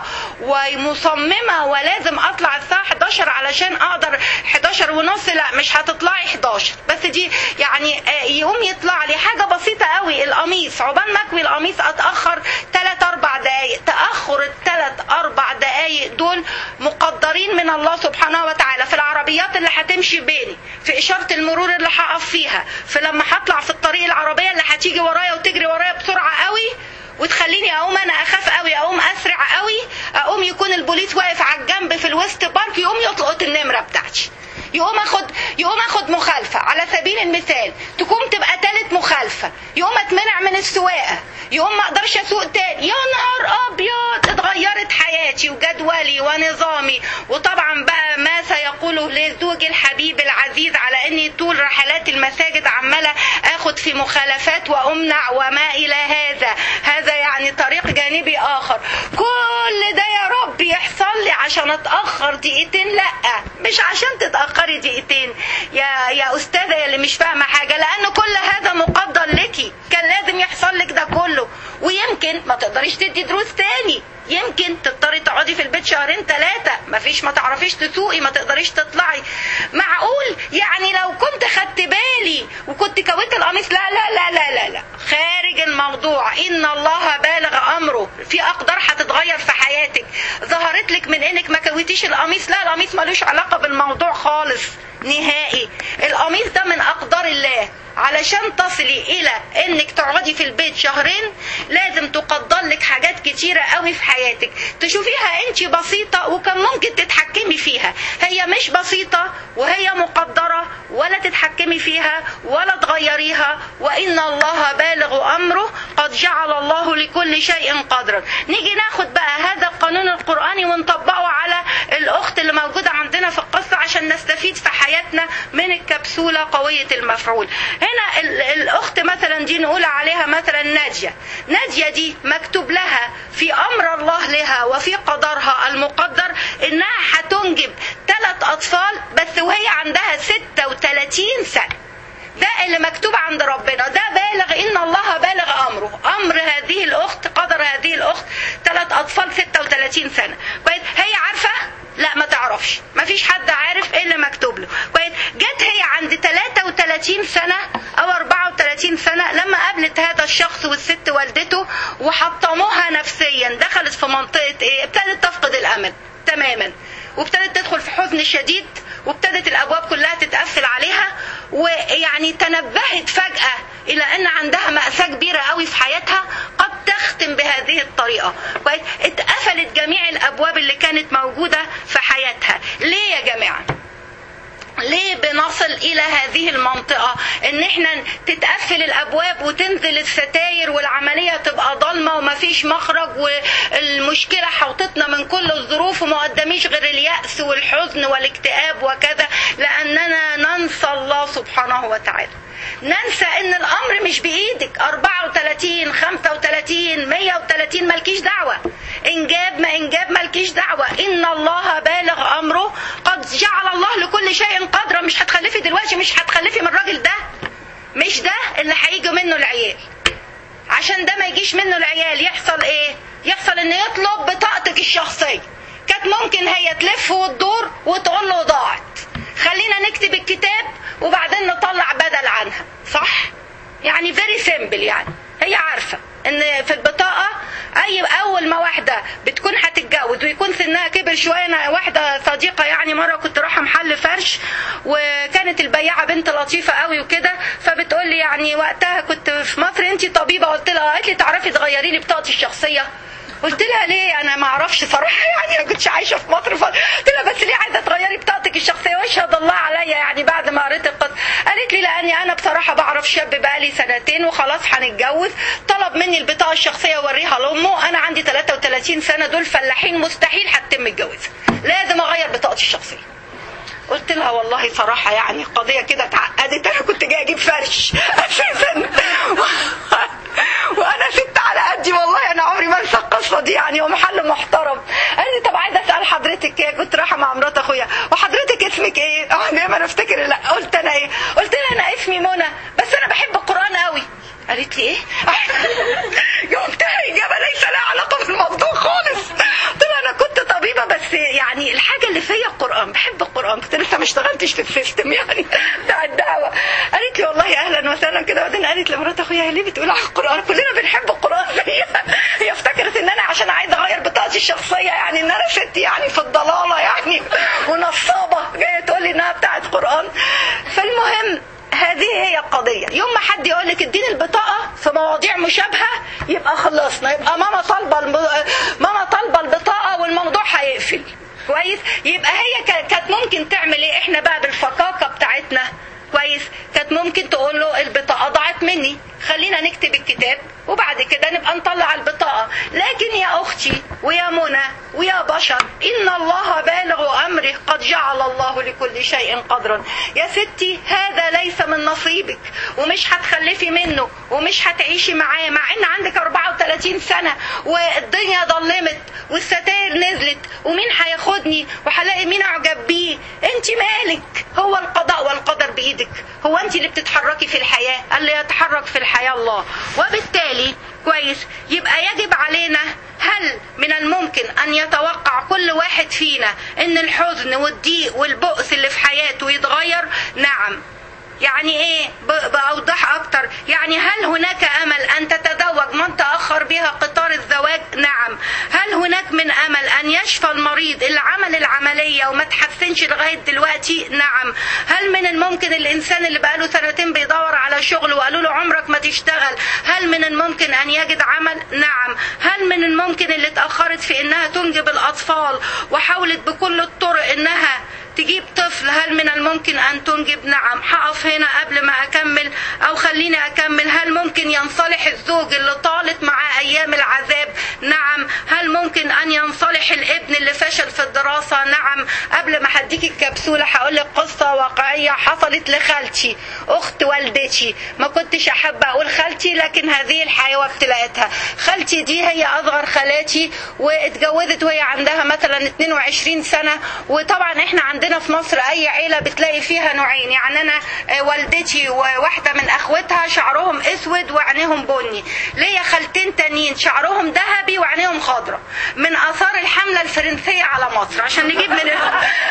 ومصممة ولازم اطلع الساعة 11 علشان اقدر 11 ونص لا مش هتطلع تطلعي 11 بس دي يعني يقوم يطلع لي حاجه بسيطه قوي القميص عقبال ما اكوي القميص اتاخر 3 4 دقائق تاخر الثلاث اربع دقائق دول مقدرين من الله سبحانه وتعالى في العربيات اللي هتمشي بيني في اشاره المرور اللي هقف فيها في لما هطلع في الطريق العربيه اللي هتيجي ورايا وتجري ورايا بسرعه قوي وتخليني اقوم انا اخاف قوي اقوم اسرع قوي اقوم يكون البوليس واقف على الجنب في الويست بارك يقوم يطلق النمره بتاعتي يقوم اخد يقوم اخد مخالفه على سبيل المثال تقوم تبقى ثالث مخالفه يقوم اتمنع من السواقه يقوم ما اقدرش اسوق تاني يا نهار ابيض اتغيرت حياتي وجدولي ونظامي وطبعا بقى ما سيقوله لزوجي الحبيب العزيز على اني طول رحلات المساجد عماله اخد في مخالفات وامنع وما الى هذا هذا يعني طريق جانبي اخر كل ده يا رب يحصل لي عشان اتاخر دقيقتين لا مش عشان تتاخري دقيقتين يا يا استاذه يا اللي مش فاهمه حاجه لان كل هذا مقدر لك كان لازم يحصل لك ده كله ويمكن ما تقدريش تدي دروس تاني يمكن تضطري تقعدي في البيت شهرين ثلاثة مفيش ما تعرفيش تسوقي ما تقدريش تطلعي معقول يعني لو كنت خدت بالي وكنت كويت القميص لا لا لا لا لا لا خارج الموضوع إن الله بالغ أمره في أقدار هتتغير في حياتك ظهرت لك من إنك ما كويتيش القميص لا القميص ملوش علاقة بالموضوع خالص نهائي القميص ده من أقدار الله علشان تصلي الى انك تقعدي في البيت شهرين لازم تقدر لك حاجات كتيره قوي في حياتك تشوفيها انت بسيطه وكان ممكن تتحكمي فيها هي مش بسيطه وهي مقدره ولا تتحكمي فيها ولا تغيريها وان الله بالغ امره قد جعل الله لكل شيء قدرا نيجي ناخد بقى هذا القانون القراني ونطبقه على الاخت اللي موجوده عندنا في القصه عشان نستفيد في حياتنا من الكبسوله قويه المفعول هنا الاخت مثلا دي نقول عليها مثلا ناديه ناديه دي مكتوب لها في امر الله لها وفي قدرها المقدر انها هتنجب ثلاث اطفال بس وهي عندها 36 سنه ده اللي مكتوب عند ربنا ده بالغ ان الله بالغ امره امر هذه الاخت قدر هذه الاخت ثلاث اطفال 36 سنه كويس هي عارفه لا ما تعرفش ما فيش حد عارف ايه اللي مكتوب له كويس جت هي عند 33 سنه او 34 سنه لما قابلت هذا الشخص والست والدته وحطموها نفسيا دخلت في منطقه ايه ابتدت تفقد الامل تماما وابتدت تدخل في حزن شديد وابتدت الابواب كلها تتقفل عليها ويعني تنبهت فجاه الى ان عندها ماساه كبيره قوي في حياتها قد تختم بهذه الطريقه كويس اتقفلت جميع الابواب اللي كانت موجوده في حياتها ليه يا جماعه ليه بنصل الى هذه المنطقة ان احنا تتقفل الابواب وتنزل الستاير والعملية تبقى ضلمة ومفيش مخرج والمشكلة حوطتنا من كل الظروف وما قداميش غير اليأس والحزن والاكتئاب وكذا لاننا ننسى الله سبحانه وتعالى ننسى ان الامر مش بايدك 34 35 130 مالكيش دعوه انجاب ما انجاب مالكيش دعوه ان الله بالغ امره قد جعل الله لكل شيء قدرا مش هتخلفي دلوقتي مش هتخلفي من الراجل ده مش ده اللي هيجي منه العيال عشان ده ما يجيش منه العيال يحصل ايه يحصل ان يطلب بطاقتك الشخصيه كانت ممكن هي تلف وتدور وتقول له ضاعت خلينا نكتب الكتاب وبعدين نطلع بدل عنها صح يعني فيري سيمبل يعني هي عارفه ان في البطاقه اي اول ما واحده بتكون هتتجوز ويكون سنها كبر شويه انا واحده صديقه يعني مره كنت رايحه محل فرش وكانت البياعه بنت لطيفه قوي وكده فبتقول لي يعني وقتها كنت في مصر انت طبيبه قلت لها قالت لي تعرفي تغيري لي بطاقتي الشخصيه قلت لها ليه انا ما اعرفش صراحه يعني انا كنتش عايشه في مصر قلت لها بس ليه عايزه تغيري بطاقتك الشخصيه واشهد الله عليا يعني بعد ما قريت القصه قالت لي لاني انا بصراحه بعرف شاب بقالي سنتين وخلاص هنتجوز طلب مني البطاقه الشخصيه اوريها لامه انا عندي 33 سنه دول فلاحين مستحيل هتم الجواز لازم اغير بطاقتي الشخصيه قلت لها والله صراحة يعني قضية كده اتعقدت أنا كنت جاي أجيب فرش أساسا وأنا ست على قدي والله أنا عمري ما أنسى القصة دي يعني ومحل محترم قال لي طب عايزة أسأل حضرتك إيه كنت رايحة مع مرات أخويا وحضرتك اسمك إيه؟ أه دايما أفتكر لا قلت أنا إيه؟ قلت لها أنا اسمي منى بس أنا بحب القرآن قوي قالت لي ايه؟ جاوبتها اجابه ليس لها علاقه بالموضوع خالص قلت لها انا كنت طبيبه بس يعني الحاجه اللي فيا القران بحب القران كنت لسه ما اشتغلتش في السيستم يعني بتاع الدعوه قالت لي والله اهلا وسهلا كده وبعدين قالت لمرات اخويا هي ليه بتقول على القران كلنا بنحب القران زيها هي افتكرت ان انا عشان عايزه اغير بطاقتي الشخصيه يعني ان انا ست يعني في الضلاله يعني ونصابه جايه تقول لي انها بتاعت قران فالمهم هذه هي القضية يوم ما حد يقول لك اديني البطاقة في مواضيع مشابهة يبقى خلصنا يبقى ماما طالبة الب... ماما طالبة البطاقة والموضوع هيقفل كويس يبقى هي كانت ممكن تعمل ايه احنا بقى بالفكاكة بتاعتنا كويس كانت ممكن تقول له البطاقة ضاعت هات مني خلينا نكتب الكتاب وبعد كده نبقى نطلع البطاقة لكن يا أختي ويا منى ويا بشر إن الله بالغ أمره قد جعل الله لكل شيء قدرا يا ستي هذا ليس من نصيبك ومش هتخلفي منه ومش هتعيشي معاه مع إن عندك 34 سنة والدنيا ضلمت والستاير نزلت ومين هياخدني وهلاقي مين أعجب بيه أنت مالك هو القضاء والقدر بإيدك هو أنت اللي بتتحركي في الحياة اللي يتحرك في الحياة الله وبالتالي كويس يبقى يجب علينا هل من الممكن أن يتوقع كل واحد فينا أن الحزن والضيق والبؤس اللي في حياته يتغير نعم يعني ايه باوضح اكتر يعني هل هناك امل ان تتزوج من تاخر بها قطار الزواج نعم هل هناك من امل ان يشفى المريض اللي عمل العمليه وما تحسنش لغايه دلوقتي نعم هل من الممكن الانسان اللي بقاله سنتين بيدور على شغل وقالوا له عمرك ما تشتغل هل من الممكن ان يجد عمل نعم هل من الممكن اللي اتاخرت في انها تنجب الاطفال وحاولت بكل الطرق انها تجيب طفل هل من الممكن أن تنجب نعم هقف هنا قبل ما أكمل أو خليني أكمل هل ممكن ينصلح الزوج اللي طالت معاه أيام العذاب نعم هل ممكن أن ينصلح الابن اللي فشل في الدراسة نعم قبل ما هديك الكبسولة هقول لك قصة واقعية حصلت لخالتي أخت والدتي ما كنتش أحب أقول خالتي لكن هذه الحياة وابتلاءاتها خالتي دي هي أصغر خالاتي واتجوزت وهي عندها مثلا 22 سنة وطبعا احنا عندنا عندنا في مصر اي عيله بتلاقي فيها نوعين يعني انا والدتي وواحده من اخواتها شعرهم اسود وعينيهم بني ليا خالتين تانيين شعرهم ذهبي وعينيهم خضراء من اثار الحمله الفرنسيه على مصر عشان نجيب من ال...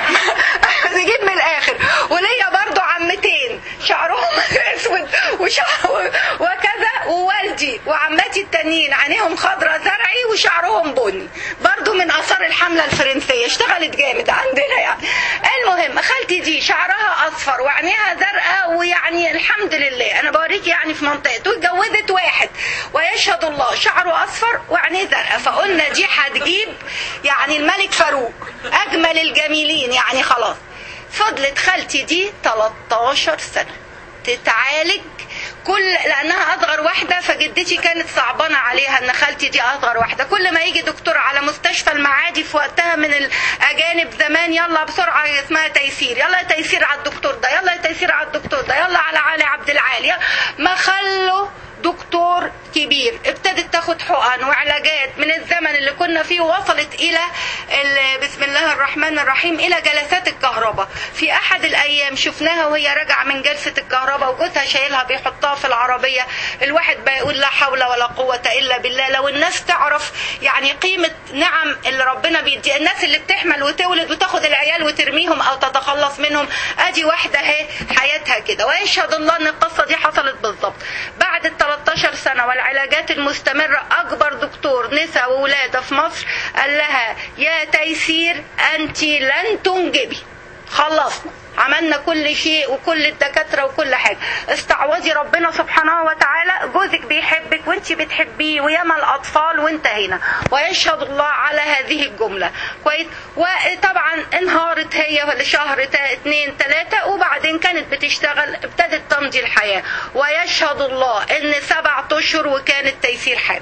نجيب من الاخر وليا برضو عمتين شعرهم اسود وشعر وكذا ووالدي وعماتي التانيين عينيهم خضراء زرعي وشعرهم بني برضو من اثار الحمله الفرنسيه اشتغلت جامد عندنا يعني المهم خالتي دي شعرها اصفر وعينيها زرقاء ويعني الحمد لله انا بوريك يعني في منطقته اتجوزت واحد ويشهد الله شعره اصفر وعينيه زرقاء فقلنا دي هتجيب يعني الملك فاروق اجمل الجميلين يعني خلاص فضلت خالتي دي 13 سنه تتعالج كل لانها اصغر واحده فجدتي كانت صعبانه عليها ان خالتي دي اصغر واحده كل ما يجي دكتور على مستشفى المعادي في وقتها من الاجانب زمان يلا بسرعه اسمها تيسير يلا يا تيسير على الدكتور ده يلا يا تيسير على الدكتور ده يلا على علي عبد العالي ما خلوا دكتور كبير ابتدت تاخد حقن وعلاجات من الزمن اللي كنا فيه وصلت الى بسم الله الرحمن الرحيم الى جلسات الكهرباء في احد الايام شفناها وهي راجعه من جلسه الكهرباء وجوزها شايلها بيحطها في العربيه الواحد بيقول لا حول ولا قوه الا بالله لو الناس تعرف يعني قيمه نعم اللي ربنا بيدي الناس اللي بتحمل وتولد وتاخد العيال وترميهم او تتخلص منهم ادي واحده اهي حياتها كده ويشهد الله ان القصه دي حصلت بالظبط بعد ال 13 سنه والعلاجات المستمره اكبر دكتور نساء وولاده في مصر قال لها يا تيسير انت لن تنجبي خلصنا عملنا كل شيء وكل الدكاتره وكل حاجه استعوذي ربنا سبحانه وتعالى جوزك بيحبك وانت بتحبيه وياما الاطفال وانت هنا ويشهد الله على هذه الجمله كويس وطبعا انهارت هي لشهر اثنين ثلاثه وبعدين كانت بتشتغل ابتدت تمضي الحياه ويشهد الله ان سبعة اشهر وكانت تيسير حامل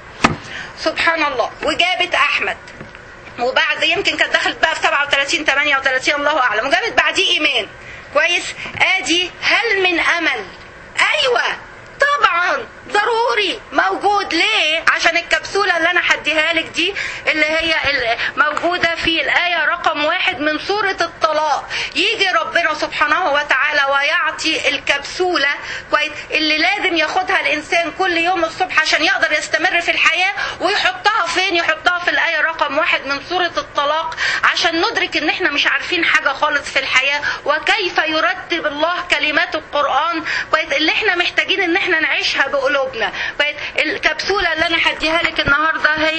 سبحان الله وجابت احمد وبعد يمكن كانت دخلت بقى في 37 38 الله اعلم وجابت بعديه ايمان كويس ادي هل من امل ايوه طبعا ضروري موجود ليه عشان الكبسولة اللي انا هديها لك دي اللي هي موجودة في الآية رقم واحد من سورة الطلاق يجي ربنا سبحانه وتعالى ويعطي الكبسولة كويس اللي لازم ياخدها الإنسان كل يوم الصبح عشان يقدر يستمر في الحياة ويحطها فين يحطها في الآية رقم واحد من سورة الطلاق عشان ندرك ان احنا مش عارفين حاجة خالص في الحياة وكيف يرتب الله كلمات القرآن كويس اللي احنا محتاجين ان احنا نعيشها بقلوبنا كويس الكبسولة اللي انا هديها لك النهاردة هي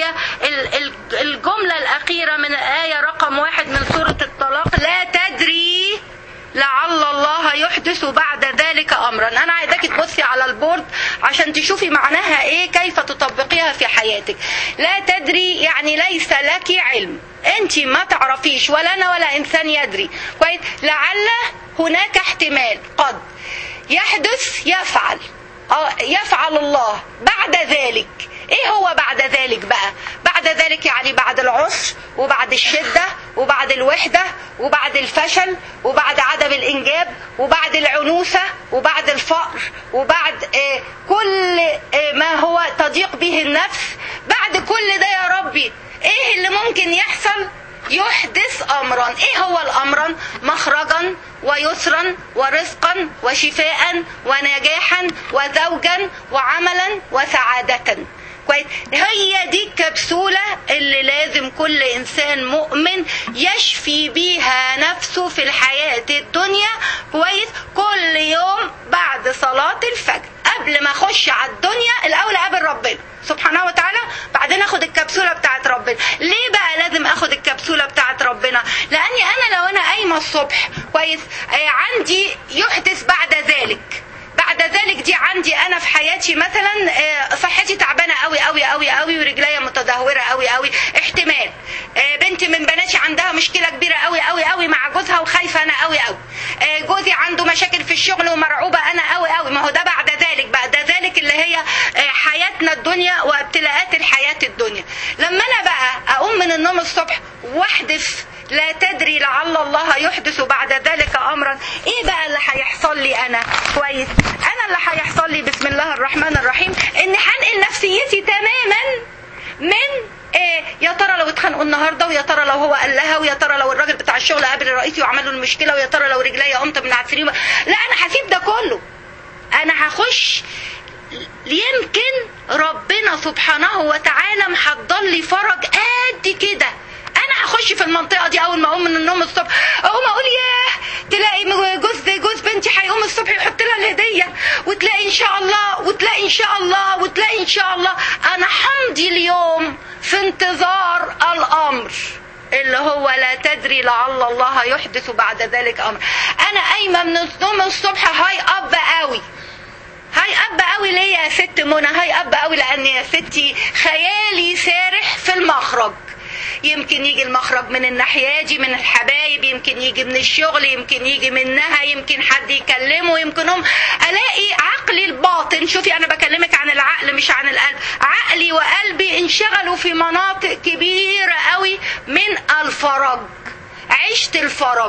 الجملة الأخيرة من الآية رقم واحد من سورة الطلاق لا تدري لعل الله يحدث بعد ذلك امرا انا عايزاك تبصي على البورد عشان تشوفي معناها ايه كيف تطبقيها في حياتك لا تدري يعني ليس لك علم انت ما تعرفيش ولا انا ولا انسان يدري كويس لعل هناك احتمال قد يحدث يفعل آه، يفعل الله بعد ذلك ايه هو بعد ذلك بقى بعد ذلك يعني بعد العسر وبعد الشدة وبعد الوحدة وبعد الفشل وبعد عدم الإنجاب وبعد العنوسة وبعد الفقر وبعد آه، كل آه، ما هو تضيق به النفس بعد كل ده يا ربي ايه اللي ممكن يحصل يحدث امرا ايه هو الامرا مخرجا ويسرا ورزقا وشفاء ونجاحا وزوجا وعملا وسعادة كويس هي دي الكبسولة اللي لازم كل انسان مؤمن يشفي بيها نفسه في الحياة الدنيا كويس كل يوم بعد صلاة الفجر قبل ما اخش على الدنيا الاول اقابل ربنا سبحانه وتعالى بعدين اخد الكبسوله بتاعت ربنا ليه بقى لازم اخد الكبسوله بتاعت ربنا لاني انا لو انا قايمه الصبح كويس آه، عندي يحدث بعد ذلك بعد ذلك دي عندي انا في حياتي مثلا آه، صحتي تعبانه قوي قوي قوي قوي ورجليا متدهوره قوي قوي احتمال آه، بنت من بناتي عندها مشكله كبيره قوي قوي قوي مع جوزها وخايفه انا قوي قوي آه، جوزي عنده مشاكل في الشغل ومرعوبه انا قوي قوي ما هو ده بعد ذلك بقى ده ذلك اللي هي آه، حياتنا الدنيا وابتلاءات الحياه الدنيا لما انا بقى اقوم من النوم الصبح واحدث لا تدري لعل الله يحدث بعد ذلك امرا ايه بقى اللي هيحصل لي انا كويس انا اللي هيحصل لي بسم الله الرحمن الرحيم ان هنقل نفسيتي تماما من إيه يا ترى لو اتخانقوا النهارده ويا ترى لو هو قال لها ويا ترى لو الراجل بتاع الشغل قابل الرئيسي وعمل له المشكله ويا ترى لو رجليا قمت من على السرير لا انا هسيب ده كله انا هخش يمكن ربنا سبحانه وتعالى محضر لي فرج قد كده انا هخش في المنطقه دي اول ما اقوم من النوم الصبح اقوم اقول ياه تلاقي جوز جوز بنتي هيقوم الصبح يحط لها الهديه وتلاقي ان شاء الله وتلاقي ان شاء الله وتلاقي ان شاء الله انا همضي اليوم في انتظار الامر اللي هو لا تدري لعل الله يحدث بعد ذلك امر انا قايمه من النوم الصبح هاي اب قوي هاي اب قوي ليه يا ست منى هاي اب قوي لان يا ستي خيالي سارح في المخرج يمكن يجي المخرج من الناحيه دي من الحبايب يمكن يجي من الشغل يمكن يجي منها يمكن حد يكلمه يمكن هم الاقي عقلي الباطن شوفي انا بكلمك عن العقل مش عن القلب عقلي وقلبي انشغلوا في مناطق كبيره قوي من الفرج عشت الفرج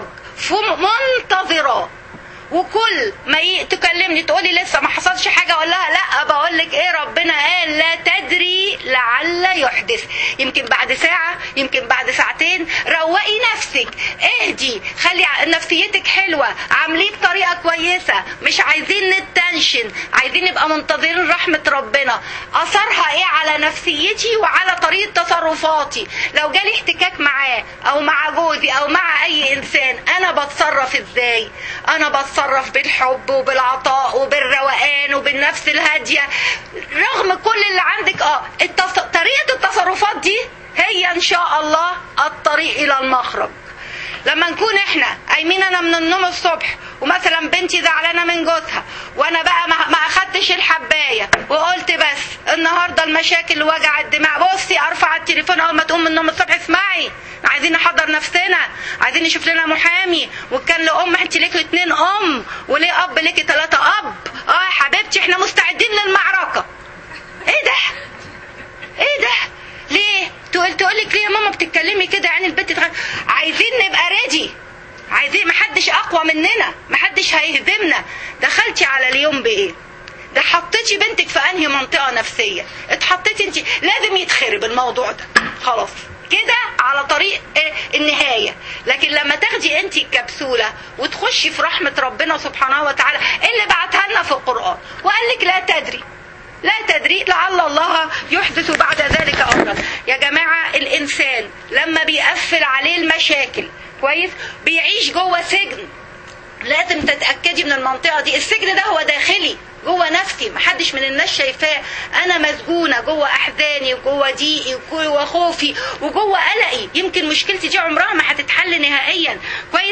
منتظره وكل ما ي... تكلمني تقولي لسه ما حصلش حاجه اقول لها لا بقول لك ايه ربنا قال لا تدري لعل يحدث يمكن بعد ساعه يمكن بعد ساعتين روقي نفسك اهدي خلي نفسيتك حلوه عامليه بطريقه كويسه مش عايزين نتنشن عايزين نبقى منتظرين رحمه ربنا اثرها ايه على نفسيتي وعلى طريقه تصرفاتي لو جالي احتكاك معاه او مع جوزي او مع اي انسان انا بتصرف ازاي انا بتصرف بتصرف بالحب وبالعطاء وبالروقان وبالنفس الهاديه رغم كل اللي عندك اه التص... طريقه التصرفات دي هي ان شاء الله الطريق الى المخرج لما نكون احنا قايمين انا من النوم الصبح ومثلا بنتي زعلانه من جوزها وانا بقى ما اخدتش الحبايه وقلت بس النهارده المشاكل وجع الدماغ بصي ارفع التليفون اول ما تقوم من النوم الصبح اسمعي عايزين نحضر نفسنا عايزين نشوف لنا محامي وكان لام انت ليكي اتنين ام وليه اب ليكي ثلاثه اب اه يا حبيبتي احنا مستعدين للمعركه ايه ده ايه ده ليه تقول تقول لك ليه يا ماما بتتكلمي كده يعني البنت تغير عايزين نبقى ريدي عايزين محدش اقوى مننا محدش هيهزمنا دخلتي على اليوم بايه ده حطيتي بنتك في انهي منطقه نفسيه اتحطيتي انت لازم يتخرب الموضوع ده خلاص كده على طريق النهاية لكن لما تاخدي انت الكبسولة وتخشي في رحمة ربنا سبحانه وتعالى اللي بعتها لنا في القرآن وقال لك لا تدري لا تدري لعل الله يحدث بعد ذلك امرا يا جماعه الانسان لما بيقفل عليه المشاكل كويس بيعيش جوه سجن لازم تتاكدي من المنطقه دي السجن ده هو داخلي جوه نفسي محدش من الناس شايفاه انا مسجونه جوه احزاني وجوه ضيقي وجوه خوفي وجوه قلقي يمكن مشكلتي دي عمرها ما هتتحل نهائيا كويس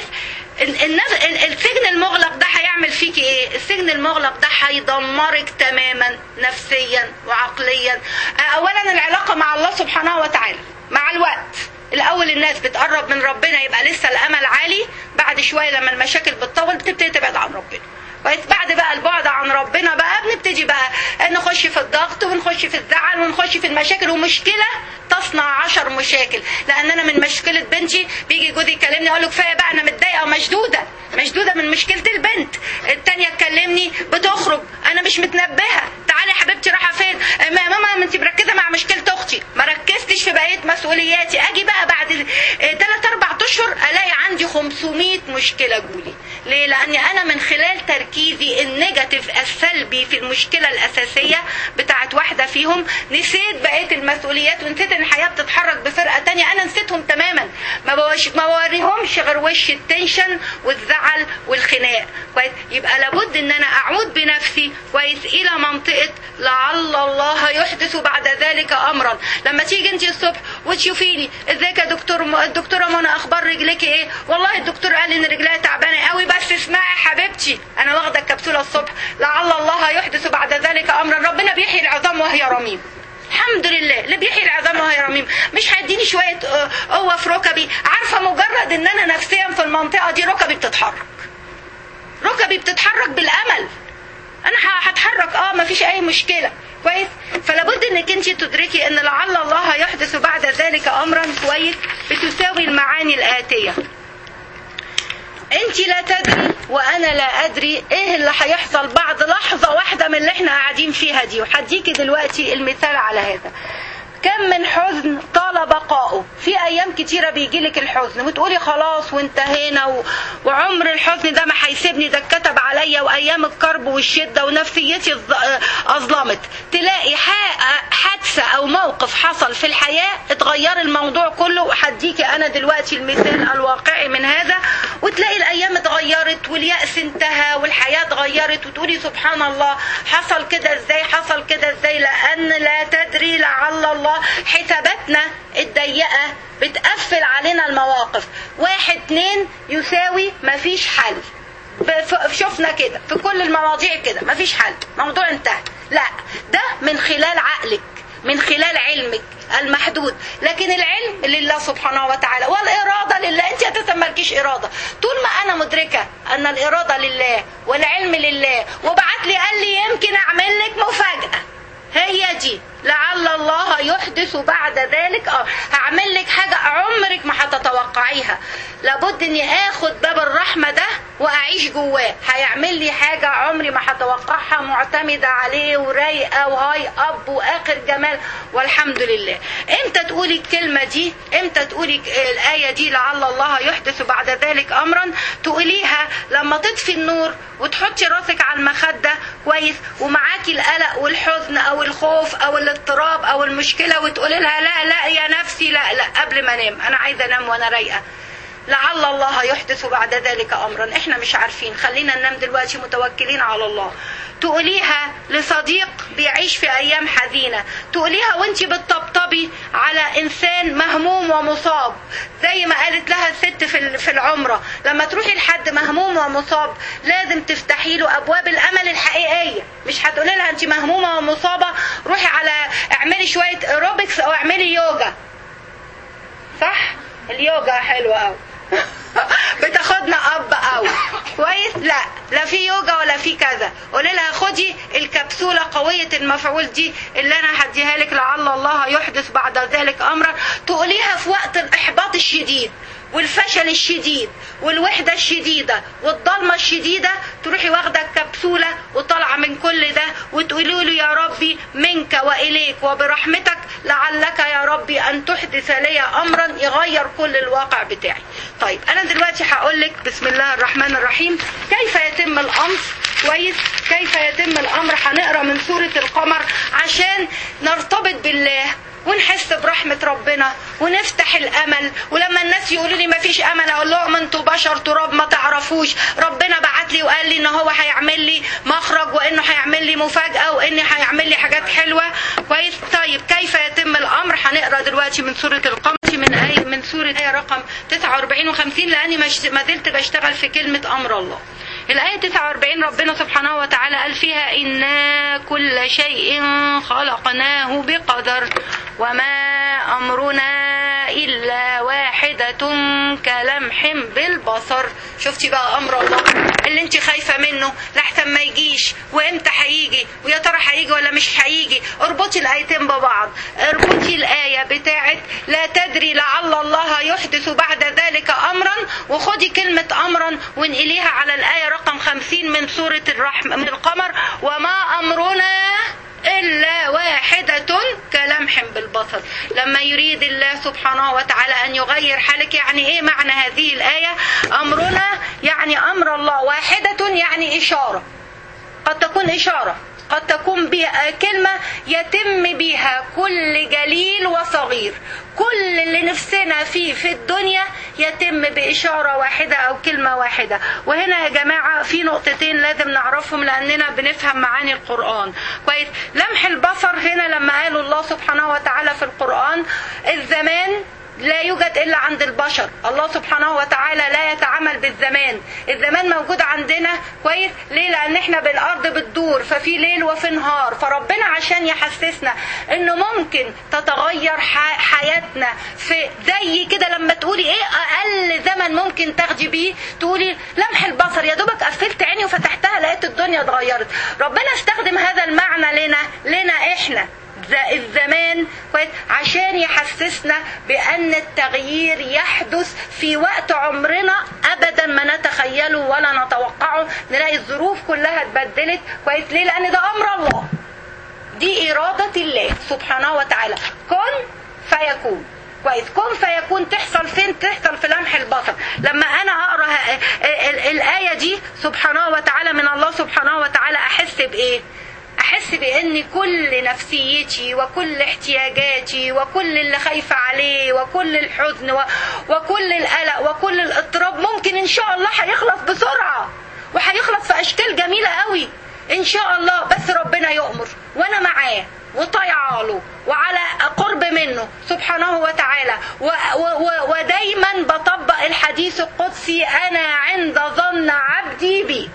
السجن المغلق ده هيعمل فيكي ايه السجن المغلق ده هيدمرك تماما نفسيا وعقليا اولا العلاقه مع الله سبحانه وتعالى مع الوقت الاول الناس بتقرب من ربنا يبقى لسه الامل عالي بعد شويه لما المشاكل بتطول بتبتدي تبعد عن ربنا كويس بعد بقى البعد عن ربنا بقى بنبتدي بقى نخش في الضغط ونخش في الزعل ونخش في المشاكل ومشكله تصنع عشر مشاكل لان انا من مشكله بنتي بيجي جوزي يكلمني اقول له كفايه بقى انا متضايقه ومشدوده مشدوده من مشكله البنت التانيه تكلمني بتخرج انا مش متنبهه تعالي يا حبيبتي رايحه فين ما ماما ما انت مركزه مع مشكله اختي ما ركزتش في بقيه مسؤولياتي اجي بقى بعد ثلاث اربع اشهر الاقي عندي 500 مشكله جولي ليه لاني انا من خلال تركيزي النيجاتيف السلبي في المشكله الاساسيه بتاعت واحده فيهم نسيت بقيه المسؤوليات ونسيت ان الحياه بتتحرك بفرقه تانية انا نسيتهم تماما ما بوش ما بوريهمش غير وش التنشن والزعل والخناق كويس يبقى لابد ان انا اعود بنفسي كويس الى منطقه لعل الله يحدث بعد ذلك امرا لما تيجي انت الصبح وتشوفيني ازيك يا دكتور م... الدكتوره منى اخبار رجلك ايه والله الدكتور قال ان رجلها تعبانه قوي بس اسمعي يا حبيبتي انا واخده الكبسوله الصبح لعل الله يحدث بعد ذلك امرا ربنا بيحيي العظام وهي رميم الحمد لله اللي بيحيي العظام وهي رميم مش هيديني شويه قوه في ركبي عارفه مجرد ان انا نفسيا في المنطقه دي ركبي بتتحرك ركبي بتتحرك بالامل انا هتحرك اه مفيش اي مشكله كويس فلابد انك انت تدركي ان لعل الله يحدث بعد ذلك امرا كويس بتساوي المعاني الاتيه انت لا تدري وانا لا ادري ايه اللي هيحصل بعد لحظه واحده من اللي احنا قاعدين فيها دي وهديكي دلوقتي المثال على هذا كم من حزن طال بقاؤه في ايام كتيره بيجي لك الحزن وتقولي خلاص وانتهينا و... وعمر الحزن ده ما هيسيبني ده اتكتب عليا وايام الكرب والشده ونفسيتي اظلمت تلاقي حادثه او موقف حصل في الحياه اتغير الموضوع كله وهديكي انا دلوقتي المثال الواقعي من هذا وتلاقي الايام اتغيرت والياس انتهى والحياه اتغيرت وتقولي سبحان الله حصل كده ازاي حصل كده ازاي لان لا تدري لعل الله حساباتنا الضيقة بتقفل علينا المواقف واحد اتنين يساوي مفيش حل شفنا كده في كل المواضيع كده مفيش حل موضوع انتهى لا ده من خلال عقلك من خلال علمك المحدود لكن العلم لله سبحانه وتعالى والإرادة لله أنت هتتملكيش إرادة طول ما أنا مدركة أن الإرادة لله والعلم لله وبعت لي قال لي يمكن أعمل لك مفاجأة هي دي لعل الله يحدث بعد ذلك اه هعمل لك حاجة عمرك ما هتتوقعيها لابد اني اخد باب الرحمة ده واعيش جواه هيعمل لي حاجة عمري ما هتوقعها معتمدة عليه ورايقة وهاي اب واخر جمال والحمد لله امتى تقولي الكلمة دي امتى تقولي الآية دي لعل الله يحدث بعد ذلك امرا تقوليها لما تطفي النور وتحطي راسك على المخدة كويس ومعاكي القلق والحزن او الخوف او الاضطراب او المشكلة وتقولي لها لا لا يا نفسي لا لا قبل ما انام انا عايزة انام وانا رايقة لعل الله يحدث بعد ذلك امرا احنا مش عارفين خلينا ننام دلوقتي متوكلين على الله تقوليها لصديق بيعيش في ايام حزينه تقوليها وانت بتطبطبي على انسان مهموم ومصاب زي ما قالت لها الست في في العمره لما تروحي لحد مهموم ومصاب لازم تفتحي له ابواب الامل الحقيقيه مش هتقولي لها انت مهمومه ومصابه روحي على اعملي شويه ايروبكس او اعملي يوجا صح اليوجا حلوه قوي بتاخدنا اب قوي كويس لا لا في يوجا ولا في كذا قولي لها خدي الكبسوله قويه المفعول دي اللي انا هديها لك لعل الله يحدث بعد ذلك امرا تقوليها في وقت الاحباط الشديد والفشل الشديد والوحدة الشديدة والضلمة الشديدة تروحي واخدة الكبسولة وطالعة من كل ده وتقولي له يا ربي منك وإليك وبرحمتك لعلك يا ربي أن تحدث لي أمرا يغير كل الواقع بتاعي طيب أنا دلوقتي هقول لك بسم الله الرحمن الرحيم كيف يتم الأمر كويس كيف يتم الأمر هنقرأ من سورة القمر عشان نرتبط بالله ونحس برحمة ربنا ونفتح الأمل ولما الناس يقولوا لي ما فيش أمل أقول لهم أنتوا بشر تراب ما تعرفوش ربنا بعت لي وقال لي إن هو هيعمل لي مخرج وإنه هيعمل لي مفاجأة وإن هيعمل لي حاجات حلوة كويس طيب كيف يتم الأمر هنقرأ دلوقتي من سورة القمر من آية من سورة آية رقم 49 و50 لأني ما زلت بشتغل في كلمة أمر الله الآية 49 ربنا سبحانه وتعالى قال فيها إنا كل شيء خلقناه بقدر وما أمرنا إلا واحدة واحدة كلمح بالبصر شفتي بقى أمر الله اللي انت خايفة منه لحسن ما يجيش وامتى هيجي ويا ترى هيجي ولا مش هيجي اربطي الآيتين ببعض اربطي الآية بتاعت لا تدري لعل الله يحدث بعد ذلك أمرا وخدي كلمة أمرا وانقليها على الآية رقم خمسين من سورة الرحمة من القمر وما أمرنا إلا واحدة كلمح بالبصر لما يريد الله سبحانه وتعالى أن يغير حالك يعني إيه معنى هذه الآية أمرنا يعني أمر الله واحدة يعني إشارة قد تكون إشارة قد تكون بها كلمة يتم بها كل جليل وصغير كل اللي نفسنا فيه في الدنيا يتم بإشارة واحدة أو كلمة واحدة وهنا يا جماعة في نقطتين لازم نعرفهم لأننا بنفهم معاني القرآن كويس لمح البصر هنا لما قالوا الله سبحانه وتعالى في القرآن الزمان لا يوجد الا عند البشر الله سبحانه وتعالى لا يتعامل بالزمان الزمان موجود عندنا كويس ليه لان احنا بالارض بتدور ففي ليل وفي نهار فربنا عشان يحسسنا انه ممكن تتغير حياتنا في زي كده لما تقولي ايه اقل زمن ممكن تاخدي بيه تقولي لمح البصر يا دوبك قفلت عيني وفتحتها لقيت الدنيا اتغيرت ربنا استخدم هذا المعنى لنا لنا احنا الزمان كويس عشان يحسسنا بان التغيير يحدث في وقت عمرنا ابدا ما نتخيله ولا نتوقعه نلاقي الظروف كلها اتبدلت كويس ليه لان ده امر الله دي اراده الله سبحانه وتعالى كن فيكون كويس كن فيكون تحصل فين تحصل في لمح البصر لما انا اقرا الايه دي سبحانه وتعالى من الله سبحانه وتعالى احس بايه احس بان كل نفسيتي وكل احتياجاتي وكل اللي خايفه عليه وكل الحزن و... وكل القلق وكل الاضطراب ممكن ان شاء الله هيخلص بسرعه وهيخلص في اشكال جميله قوي ان شاء الله بس ربنا يؤمر وانا معاه وطيعه له وعلى قرب منه سبحانه وتعالى و و و ودايما بطبق الحديث القدسي انا عند ظن عبدي بي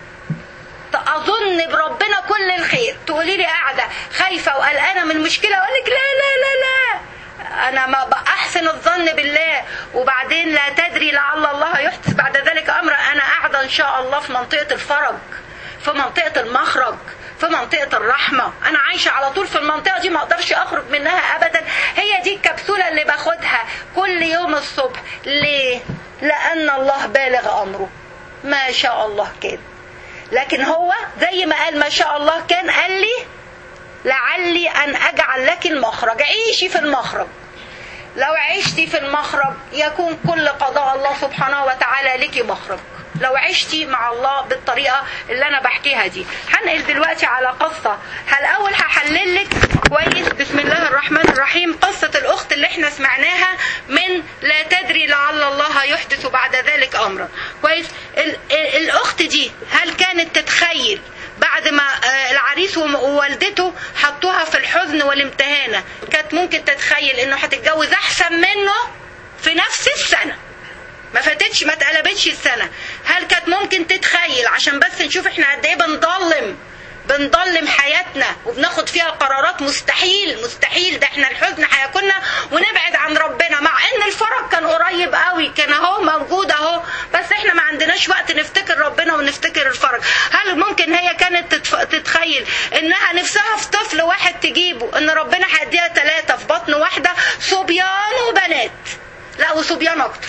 اظن بربنا كل الخير تقولي لي قاعده خايفه وقلقانه من المشكله اقول لك لا لا لا لا انا ما احسن الظن بالله وبعدين لا تدري لعل الله يحدث بعد ذلك امرا انا قاعده ان شاء الله في منطقه الفرج في منطقه المخرج في منطقة الرحمة أنا عايشة على طول في المنطقة دي ما أقدرش أخرج منها أبدا هي دي الكبسولة اللي باخدها كل يوم الصبح ليه؟ لأن الله بالغ أمره ما شاء الله كده لكن هو زي ما قال ما شاء الله كان قال لي لعلي ان اجعل لك المخرج عيشي في المخرج لو عشتي في المخرج يكون كل قضاء الله سبحانه وتعالى لك مخرج لو عشتي مع الله بالطريقه اللي انا بحكيها دي هنقل دلوقتي على قصه هل اول هحلل لك كويس بسم الله الرحمن الرحيم قصه الاخت اللي احنا سمعناها من لا تدري لعل الله يحدث بعد ذلك امرا كويس ال- ال- الاخت دي هل كانت تتخيل بعد ما العريس ووالدته حطوها في الحزن والامتهانه كانت ممكن تتخيل انه هتتجوز احسن منه في نفس السنه ما فاتتش ما اتقلبتش السنه هل كانت ممكن تتخيل عشان بس نشوف احنا قد ايه بنضلم بنضلم حياتنا وبناخد فيها قرارات مستحيل مستحيل ده احنا الحزن هياكلنا ونبعد عن ربنا مع ان الفرج كان قريب قوي كان اهو موجود اهو بس احنا ما عندناش وقت نفتكر ربنا ونفتكر الفرج هل ممكن هي كانت تتف... تتخيل انها نفسها في طفل واحد تجيبه ان ربنا هيديها ثلاثة في بطن واحدة صبيان وبنات لا وصبيان اكتر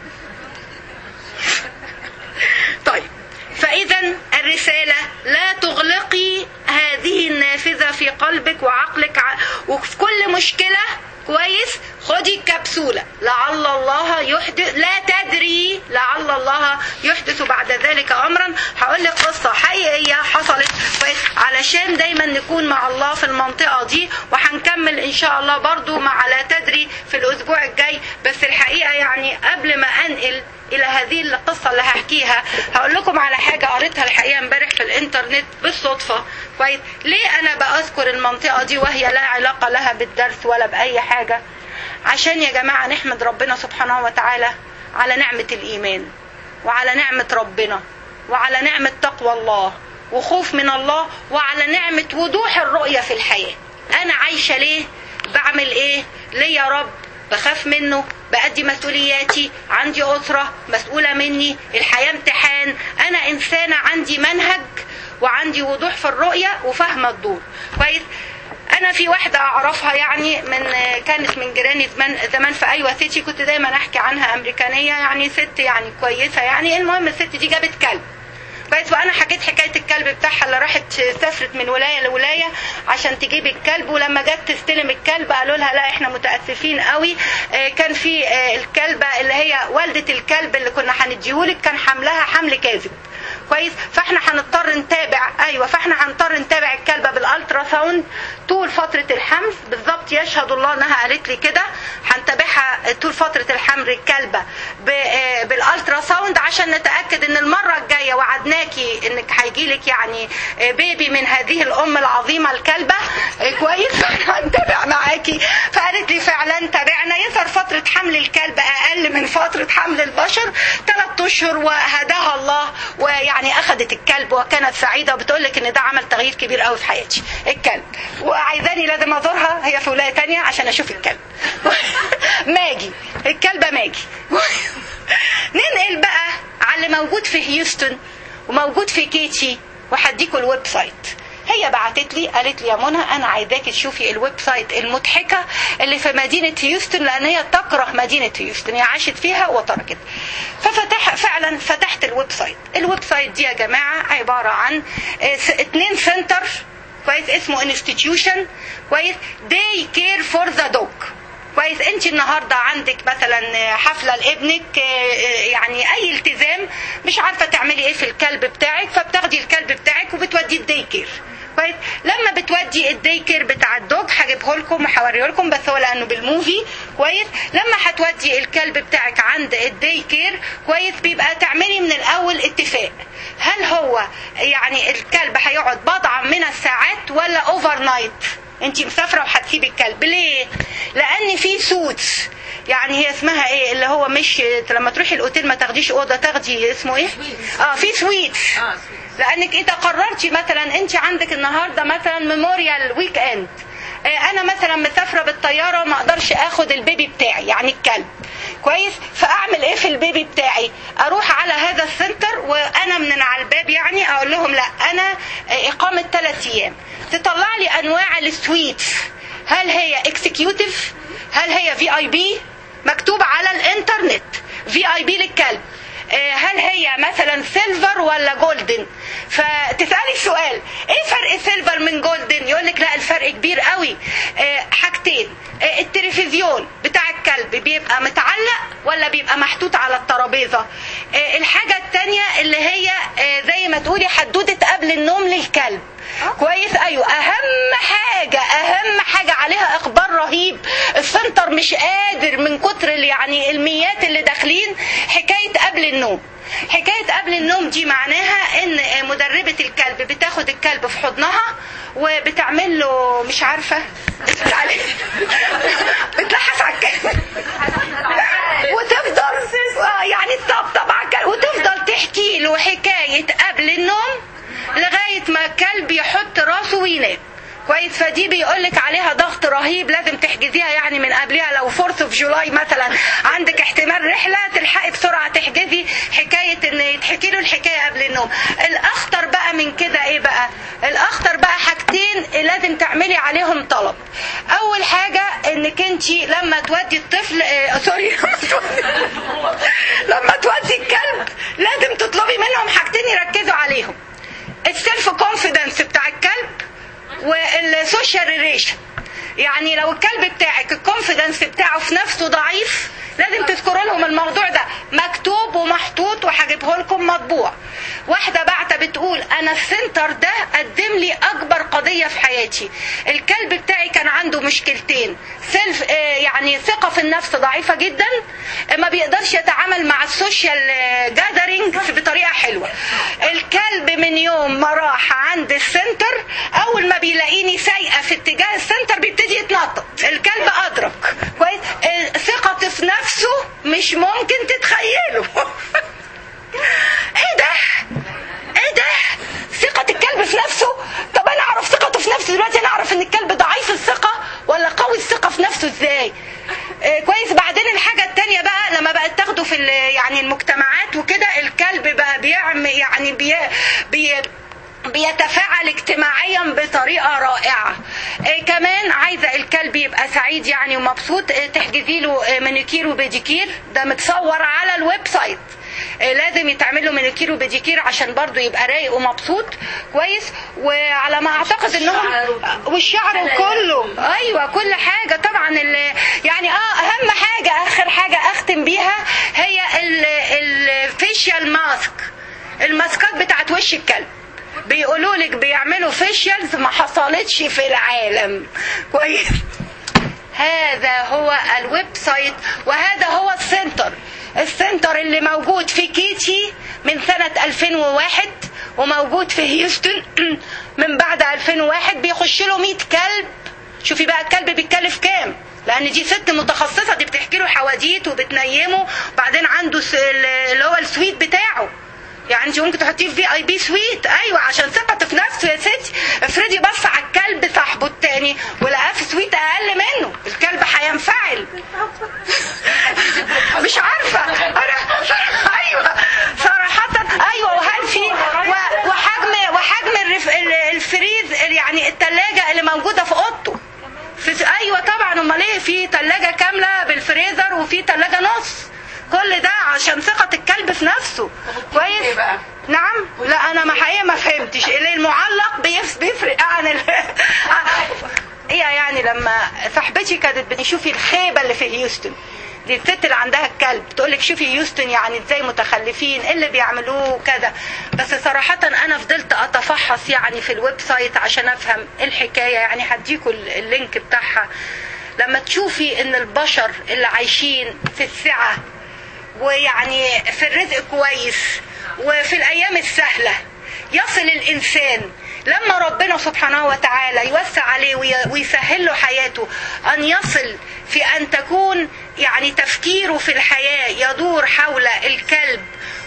طيب فإذا الرسالة لا تغلقي هذه النافذة في قلبك وعقلك وفي كل مشكلة كويس خدي الكبسولة لعل الله يحدث لا تدري لعل الله يحدث بعد ذلك أمرا هقول لك قصة حقيقية حصلت كويس علشان دايما نكون مع الله في المنطقة دي وهنكمل إن شاء الله برضو مع لا تدري في الأسبوع الجاي بس الحقيقة يعني قبل ما أنقل الى هذه القصه اللي هحكيها هقول لكم على حاجه قريتها الحقيقه امبارح في الانترنت بالصدفه كويس ليه انا بذكر المنطقه دي وهي لا علاقه لها بالدرس ولا باي حاجه عشان يا جماعه نحمد ربنا سبحانه وتعالى على نعمه الايمان وعلى نعمه ربنا وعلى نعمه تقوى الله وخوف من الله وعلى نعمه وضوح الرؤيه في الحياه انا عايشه ليه بعمل ايه ليه يا رب بخاف منه بأدي مسؤولياتي عندي أسرة مسؤولة مني الحياة امتحان أنا إنسانة عندي منهج وعندي وضوح في الرؤية وفاهمة الدور كويس انا في واحده اعرفها يعني من كانت من جيراني زمان زمان في ايوه سيتي كنت دايما احكي عنها امريكانيه يعني ست يعني كويسه يعني المهم الست دي جابت كلب كويس وانا حكيت حكايه الكلب بتاعها اللي راحت سافرت من ولايه لولايه عشان تجيب الكلب ولما جت تستلم الكلب قالوا لها لا احنا متاسفين قوي آه، كان في آه، الكلبه اللي هي والده الكلب اللي كنا هنديهولك كان حملها حمل كاذب كويس فاحنا هنضطر نتابع ايوه فاحنا هنضطر نتابع الكلبه بالالترا ساوند طول فتره الحمل بالظبط يشهد الله انها قالت لي كده هنتابعها طول فتره الحمل الكلبه ب- آه، بالالترا ساوند عشان نتاكد ان المره الجايه وعدناكي انك هيجي لك يعني آه، بيبي من هذه الام العظيمه الكلبه آه، كويس فاحنا هنتابع معاكي فقالت لي فعلا تابعنا يظهر فتره حمل الكلب اقل من فتره حمل البشر ثلاث اشهر وهداها الله ويعني اخذت الكلب وكانت سعيده وبتقول لك ان ده عمل تغيير كبير قوي في حياتي الكلب وعايزاني لازم ازورها هي في ولايه تانية عشان اشوف الكلب ماجي الكلبه ماجي ننقل بقى على اللي موجود في هيوستن وموجود في كيتشي وهديكوا الويب سايت هي بعتت لي قالت لي يا منى انا عايزاكي تشوفي الويب سايت المضحكه اللي في مدينه هيوستن لان هي تكره مدينه هيوستن هي عاشت فيها وتركت ففتح فعلا فتحت الويب سايت الويب سايت دي يا جماعه عباره عن آه، س- اتنين سنتر كويس اسمه انستتيوشن كويس داي كير فور ذا دوج كويس انت النهارده عندك مثلا حفله لابنك يعني اي التزام مش عارفه تعملي ايه في الكلب بتاعك فبتاخدي الكلب بتاعك وبتوديه الدي كير كويس لما بتودي الدي كير بتاع الدوج هجيبه لكم وهوريه لكم بس هو لانه بالموفي كويس لما هتودي الكلب بتاعك عند الدي كير كويس بيبقى تعملي من الاول اتفاق هل هو يعني الكلب هيقعد بضعه من الساعات ولا اوفر نايت انت مسافره وهتسيبي الكلب ليه لان في سوتس يعني هي اسمها ايه اللي هو مش لما تروحي الاوتيل ما تاخديش اوضه تاخدي اسمه ايه اه في سويتس لانك اذا قررتي مثلا انت عندك النهارده مثلا ميموريال ويك اند انا مثلا مسافره بالطياره وما اقدرش اخد البيبي بتاعي يعني الكلب كويس فاعمل ايه في البيبي بتاعي اروح على هذا السنتر وانا من على الباب يعني اقول لهم لا انا اقامه ثلاث ايام تطلع لي انواع السويتس هل هي اكسكيوتيف هل هي في اي بي مكتوب على الانترنت في اي بي للكلب آه، هل هي مثلا سيلفر ولا جولدن فتسالي السؤال ايه فرق سيلفر من جولدن يقول لك لا الفرق كبير قوي آه، حاجتين آه، التلفزيون بتاع الكلب بيبقى متعلق ولا بيبقى محطوط على الترابيزه آه، الحاجه التانية اللي هي آه، زي ما تقولي حدوده قبل النوم للكلب كويس ايوه اهم حاجه اهم حاجه عليها اخبار رهيب السنتر مش قادر من كتر ال- يعني الميات اللي داخلين حكايه قبل النوم حكايه قبل النوم دي معناها ان مدربه الكلب بتاخد الكلب في حضنها وبتعمل له مش عارفه اسمع عليه بتلحس على الكلب وتفضل آه، يعني تطبطب على الكلب وتفضل تحكي له حكايه قبل النوم لغايه ما الكلب يحط راسه وينام كويس فدي بيقول لك عليها ضغط رهيب لازم تحجزيها يعني من قبلها لو فورث اوف جولاي مثلا عندك احتمال رحله تلحقي بسرعه تحجزي حكايه ان يتحكي له الحكايه قبل النوم الاخطر بقى من كده ايه بقى الاخطر بقى حاجتين لازم تعملي عليهم طلب اول حاجه انك انت لما تودي الطفل آه سوري لما تودي الكلب لازم تطلبي منهم حاجتين يركزوا عليهم السيلف كونفيدنس بتاع الكلب والسوشيال ريليشن يعني لو الكلب بتاعك الكونفيدنس بتاعه في نفسه ضعيف لازم تذكروا لهم الموضوع ده مكتوب ومحطوط وهجيبه لكم مطبوع واحدة بعتة بتقول أنا السنتر ده قدم لي أكبر قضية في حياتي الكلب بتاعي كان عنده مشكلتين سيلف يعني ثقة في النفس ضعيفة جدا ما بيقدرش يتعامل مع السوشيال جاذرينج بطريقة حلوة الكلب من يوم ما راح عند السنتر أول ما بيلاقيني سايقة في اتجاه السنتر بيبتدي يتنطط الكلب أدرك كويس ثقته في نفسه مش ممكن تتخيله ايه ده ايه ده ثقة الكلب في نفسه طب انا اعرف ثقته في نفسه دلوقتي انا اعرف ان الكلب ضعيف الثقة ولا قوي الثقة في نفسه ازاي آه كويس في ال- يعني المجتمعات وكده الكلب بقى بيعمل يعني بي بي بيتفاعل اجتماعيا بطريقه رائعه إيه كمان عايزه الكلب يبقى سعيد يعني ومبسوط إيه تحجزي له إيه مانيكير وبيديكير ده متصور على الويب سايت إيه لازم يتعمل له مانيكير وبيديكير عشان برضه يبقى رايق ومبسوط كويس وعلى ما اعتقد انهم والشعر كله ايوه كل حاجه طبعا ال- يعني اه اهم حاجه اخر حاجه اختم بيها هي الفيشيال ماسك الماسكات بتاعت وش الكلب بيقولوا لك بيعملوا فيشيالز ما حصلتش في العالم كويس هذا هو الويب سايت وهذا هو السنتر السنتر اللي موجود في كيتي من سنة 2001 وموجود في هيوستن من بعد 2001 بيخش له 100 كلب شوفي بقى الكلب بيتكلف كام لان دي ست متخصصه دي بتحكي له حواديت وبتنيمه وبعدين عنده س- اللي هو السويت بتاعه يعني انت ممكن تحطيه في في اي بي سويت ايوه عشان ثقته في نفسه يا ستي افرضي بص على الكلب صاحبه التاني ولقاه في سويت اقل منه الكلب هينفعل مش عارفه انا ايوه صراحه ايوه وهل في و- وحجم وحجم الرف... ال- الفريز يعني الثلاجه اللي موجوده في اوضته في ايوه طبعا امال ايه في ثلاجه كامله بالفريزر وفي ثلاجه نص كل ده عشان ثقة الكلب في نفسه كويس بقى؟ نعم لا انا ما حقيقة ما فهمتش اللي المعلق بيف- بيفرق عن ال... هي يعني لما صاحبتي كانت بتشوفي الخيبة اللي في هيوستن دي الست اللي عندها الكلب تقول لك شوفي هيوستن يعني ازاي متخلفين ايه اللي بيعملوه كده بس صراحة انا فضلت اتفحص يعني في الويب سايت عشان افهم إيه الحكاية يعني هديكوا اللينك بتاعها لما تشوفي ان البشر اللي عايشين في السعة ويعني في الرزق كويس وفي الايام السهله يصل الانسان لما ربنا سبحانه وتعالى يوسع عليه وي- ويسهل له حياته ان يصل في ان تكون يعني تفكيره في الحياه يدور حول الكلب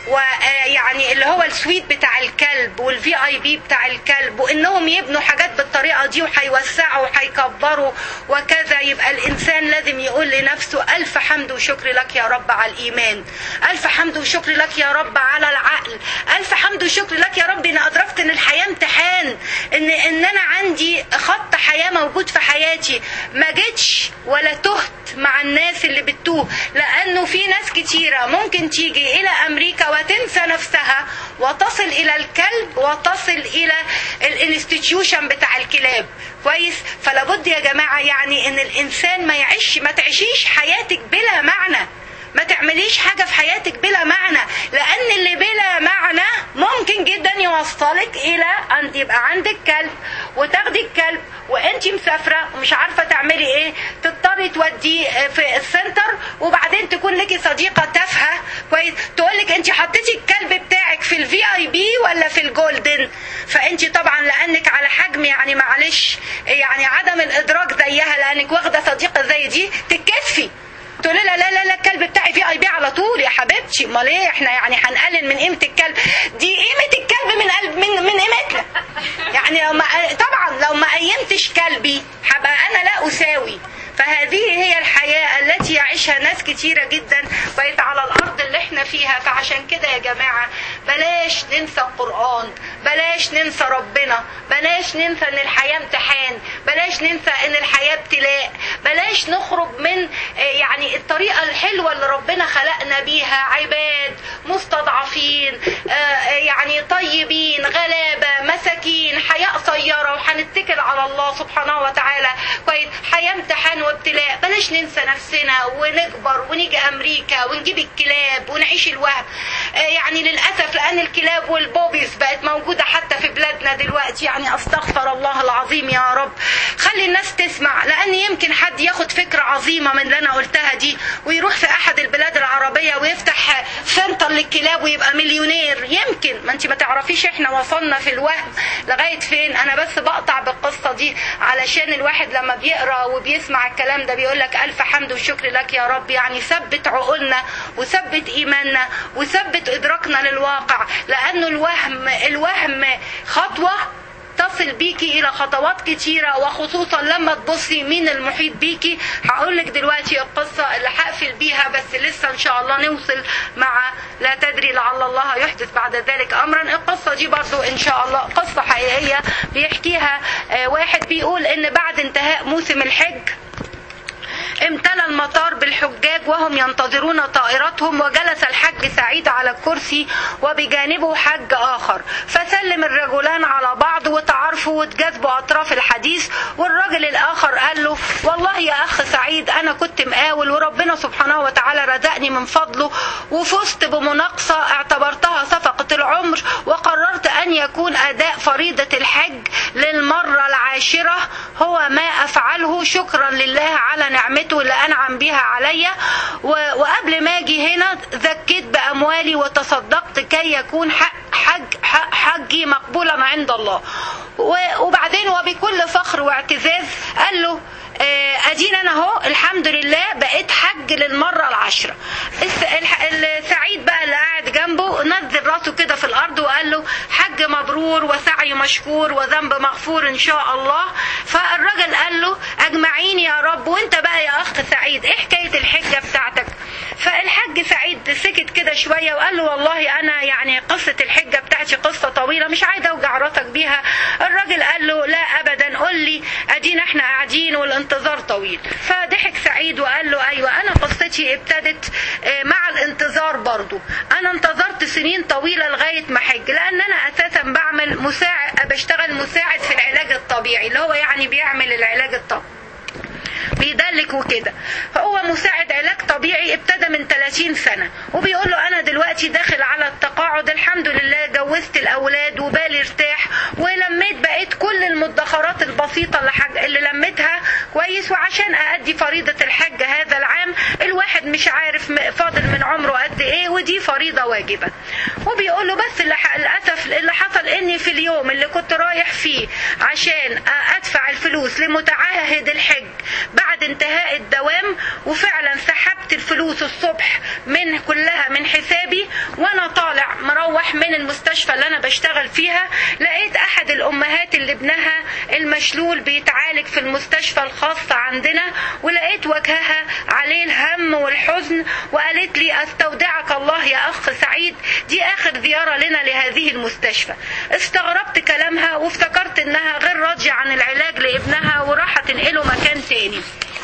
ويعني اللي هو السويت بتاع الكلب والفي اي بي بتاع الكلب وانهم يبنوا حاجات بالطريقه دي وهيوسعوا وهيكبروا وكذا يبقى الانسان لازم يقول لنفسه الف حمد وشكر لك يا رب على الايمان الف حمد وشكر لك يا رب على العقل الف حمد وشكر لك يا رب ان ادركت ان الحياه امتحان ان ان انا عندي خط حياه موجود في حياتي ما جيتش ولا تهت مع الناس اللي بتوه لانه في ناس كتيره ممكن تيجي الى امريكا وتنسى نفسها وتصل الى الكلب وتصل الى الانستتيوشن بتاع الكلاب كويس فلا بد يا جماعه يعني ان الانسان ما يعيش ما تعيشيش حياتك بلا معنى ما تعمليش حاجة في حياتك بلا معنى لأن اللي بلا معنى ممكن جدا يوصلك إلى أن يبقى عندك كلب وتاخدي الكلب وانت مسافرة ومش عارفة تعملي ايه تضطري توديه في السنتر وبعدين تكون لك صديقة تافهة كويس تقول لك انت حطيتي الكلب بتاعك في الفي اي بي ولا في الجولدن فانت طبعا لانك على حجم يعني معلش يعني عدم الادراك زيها لانك واخده صديقه زي دي تتكسفي تقول لا لا لا لا الكلب بتاعي في اي بي على طول يا حبيبتي امال ايه احنا يعني هنقلل من قيمه الكلب دي قيمه الكلب من قلب من من قيمتنا يعني لو ما طبعا لو ما قيمتش كلبي هبقى انا لا اساوي فهذه هي الحياة التي يعيشها ناس كتيرة جدا بقت على الأرض اللي احنا فيها فعشان كده يا جماعة بلاش ننسى القرآن بلاش ننسى ربنا بلاش ننسى ان الحياة امتحان بلاش ننسى ان الحياة ابتلاء بلاش نخرج من آه، يعني الطريقة الحلوة اللي ربنا خلقنا بيها عباد مستضعفين آه، آه، يعني طيبين غلابة مساكين حياة قصيرة وهنتكل على الله سبحانه وتعالى كويس حياة امتحان وابتلاء بلاش ننسى نفسنا ونكبر ونيجي امريكا ونجيب الكلاب ونعيش الوهم آه، يعني للاسف لان الكلاب والبوبيز بقت موجوده حتى في بلادنا دلوقتي يعني استغفر الله العظيم يا رب خلي الناس تسمع لان يمكن حد ياخد فكره عظيمه من اللي انا قلتها دي ويروح في احد البلاد العربيه ويفتح سنتر للكلاب ويبقى مليونير يمكن ما انت ما تعرفيش احنا وصلنا في الوهم لغايه فين انا بس بقطع بالقصه دي علشان الواحد لما بيقرا وبيسمع الكلام ده بيقول لك الف حمد وشكر لك يا رب يعني ثبت عقولنا وثبت ايماننا وثبت ادراكنا للواقع لانه الوهم الوهم خطوه تصل بيكي الى خطوات كتيره وخصوصا لما تبصي مين المحيط بيكي هقول لك دلوقتي القصه اللي هقفل بيها بس لسه ان شاء الله نوصل مع لا تدري لعل الله يحدث بعد ذلك امرا القصه دي برضو ان شاء الله قصه حقيقيه بيحكيها آه، واحد بيقول ان بعد انتهاء موسم الحج امتلى المطار بالحجاج وهم ينتظرون طائرتهم وجلس الحج سعيد على الكرسي وبجانبه حج آخر فسلم الرجلان على بعض وتعارفوا وتجاذبوا أطراف الحديث والراجل الآخر قال له والله يا أخ سعيد أنا كنت مقاول وربنا سبحانه وتعالى رزقني من فضله وفزت بمناقصة اعتبرتها صفقة العمر وقررت أن يكون أداء فريضة الحج للمرة العاشرة هو ما أفعله شكرا لله على نعمته اللي أنعم بها عليا و- وقبل ما أجي هنا زكيت بأموالي وتصدقت كي يكون حق حج حق حجي مقبولا عند الله و- وبعدين وبكل فخر واعتزاز قال له آه، ادينا انا اهو الحمد لله بقيت حج للمره العاشره الس- الح- السعيد بقى اللي قاعد جنبه نزل راسه كده في الارض وقال له حج مبرور وسعي مشكور وذنب مغفور ان شاء الله فالراجل قال له اجمعين يا رب وانت بقى يا اخ سعيد ايه حكايه الحجه بتاعتك فالحج سعيد سكت كده شويه وقال له والله انا يعني قصه الحجه بتاعتي قصه طويله مش عايزه اوجع راسك بيها الراجل قال له لا ابدا قول لي ادينا احنا قاعدين والانتظار طويل فضحك سعيد وقال له ايوه انا قصتي ابتدت آه، مع الانتظار برضو انا انتظرت سنين طويله لغايه ما حج لان انا اساسا بعمل مساعد بشتغل مساعد في العلاج الطبيعي اللي هو يعني بيعمل العلاج الطبيعي بيدلك وكده فهو مساعد علاج طبيعي ابتدى من 30 سنة وبيقول له أنا دلوقتي داخل على التقاعد الحمد لله جوزت الأولاد وبالي ارتاح ولميت بقيت كل المدخرات البسيطة اللي, حج... اللي لميتها كويس وعشان أأدي فريضة الحج هذا العام الواحد مش عارف م- فاضل من عمره قد إيه ودي فريضة واجبة وبيقول له بس اللي ح... للأسف اللي حصل إني في اليوم اللي كنت رايح فيه عشان أدفع الفلوس لمتعهد الحج بعد انتهاء الدوام وفعلا سحبت الفلوس الصبح من كلها من حسابي وانا طالع مروح من المستشفى اللي انا بشتغل فيها لقيت احد الامهات اللي ابنها المشلول بيتعالج في المستشفى الخاصة عندنا ولقيت وجهها عليه الهم والحزن وقالت لي استودعك الله يا اخ سعيد دي اخر زيارة لنا لهذه المستشفى استغربت كلامها وافتكرت انها غير راضية عن العلاج لابنها وراح تنقله مكان تاني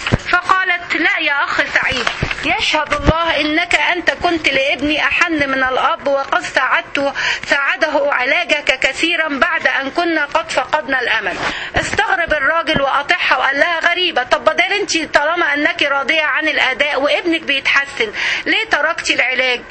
فقالت لا يا أخ سعيد يشهد الله إنك أنت كنت لابني أحن من الأب وقد ساعدته ساعده علاجك كثيرا بعد أن كنا قد فقدنا الأمل استغرب الراجل وقاطعها وقال لها غريبة طب بدل أنت طالما أنك راضية عن الأداء وابنك بيتحسن ليه تركتي العلاج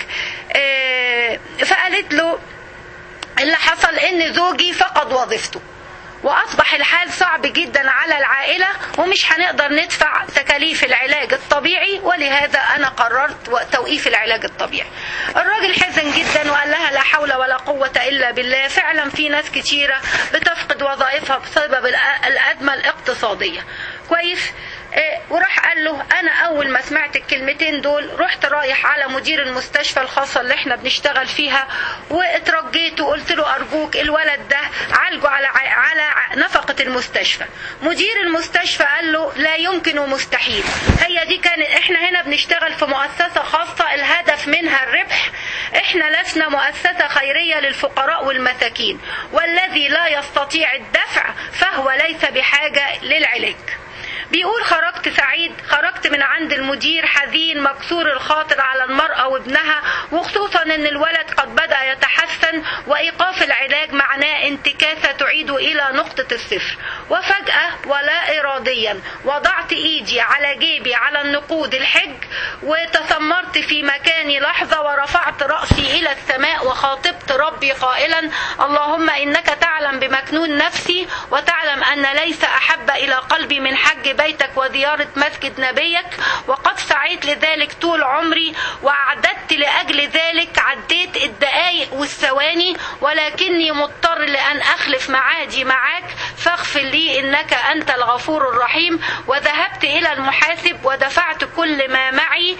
آه، فقالت له اللي حصل ان زوجي فقد وظيفته واصبح الحال صعب جدا على العائله ومش هنقدر ندفع تكاليف العلاج الطبيعي ولهذا انا قررت توقيف العلاج الطبيعي الراجل حزن جدا وقال لها لا حول ولا قوه الا بالله فعلا في ناس كتيره بتفقد وظائفها بسبب الأ- الازمه الاقتصاديه كويس إيه، وراح قال له انا اول ما سمعت الكلمتين دول رحت رايح على مدير المستشفى الخاصه اللي احنا بنشتغل فيها واترجيت وقلت له ارجوك الولد ده عالجه على على نفقه المستشفى مدير المستشفى قال له لا يمكن ومستحيل هي دي كان احنا هنا بنشتغل في مؤسسه خاصه الهدف منها الربح احنا لسنا مؤسسه خيريه للفقراء والمساكين والذي لا يستطيع الدفع فهو ليس بحاجه للعلاج بيقول خرجت سعيد خرجت من عند المدير حزين مكسور الخاطر على المرأة وابنها وخصوصا ان الولد قد بدأ يتحسن وايقاف العلاج معناه انتكاسة تعيد الى نقطة الصفر وفجأة ولا اراديا وضعت ايدي على جيبي على النقود الحج وتسمرت في مكاني لحظة ورفعت رأسي الى السماء وخاطبت ربي قائلا اللهم انك تعلم بمكنون نفسي وتعلم ان ليس احب الى قلبي من حج بيتك وزيارة مسجد نبيك وقد سعيت لذلك طول عمري وأعددت لأجل ذلك عديت الدقايق والثواني ولكني مضطر لأن أخلف معادي معاك فاغفر لي إنك أنت الغفور الرحيم وذهبت إلى المحاسب ودفعت كل ما معي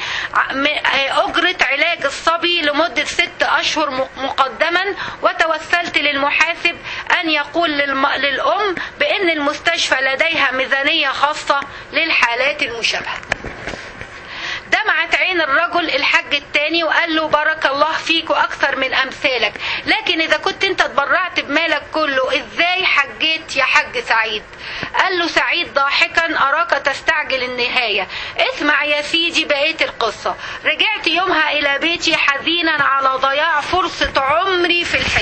أجرة علاج الصبي لمدة ست أشهر مقدما وتوسلت للمحاسب أن يقول للم... للأم بأن المستشفى لديها ميزانية خاصة للحالات المشابهة دمعت عين الرجل الحج التاني وقال له بارك الله فيك واكثر من امثالك لكن اذا كنت انت اتبرعت بمالك كله ازاي حجيت يا حج سعيد قال له سعيد ضاحكا اراك تستعجل النهايه اسمع يا سيدي بقيه القصه رجعت يومها الى بيتي حزينا على ضياع فرصه عمري في الحج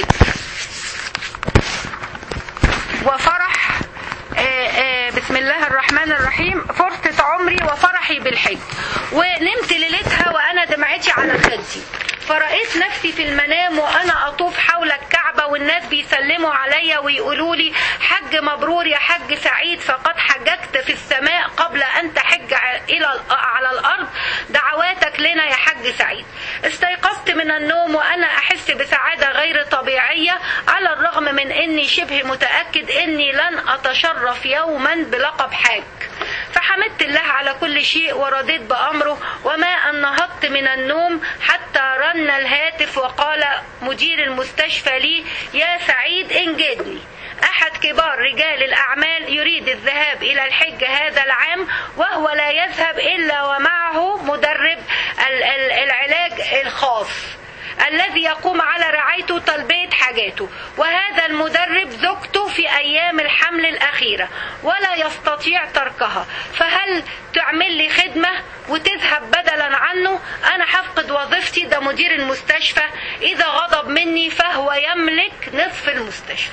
وفرح آه، آه، بسم الله الرحمن الرحيم فرصة عمري وفرحي بالحج ونمت ليلتها وأنا دمعتي على خدي فرأيت نفسي في المنام وأنا أطوف حول الكعبة والناس بيسلموا عليا ويقولوا لي حج مبرور يا حج سعيد فقد حججت في السماء قبل أن تحج إلى على الأرض دعواتك لنا يا حج سعيد استيقظت من النوم وأنا أحس بسعادة غير طبيعية على الرغم من أني شبه متأكد أني لن أتشرف يوما بلقب حاج فحمدت الله على كل شيء ورضيت بأمره وما أن نهضت من النوم حتى رن الهاتف وقال مدير المستشفى لي يا سعيد انجدني أحد كبار رجال الأعمال يريد الذهاب إلى الحج هذا العام وهو لا يذهب إلا ومعه مدرب ال- ال- العلاج الخاص الذي يقوم على رعايته تلبية حاجاته وهذا المدرب زوجته في أيام الحمل الأخيرة ولا يستطيع تركها فهل تعمل لي خدمة وتذهب بدلا عنه أنا هفقد وظيفتي ده مدير المستشفى إذا غضب مني فهو يملك نصف المستشفى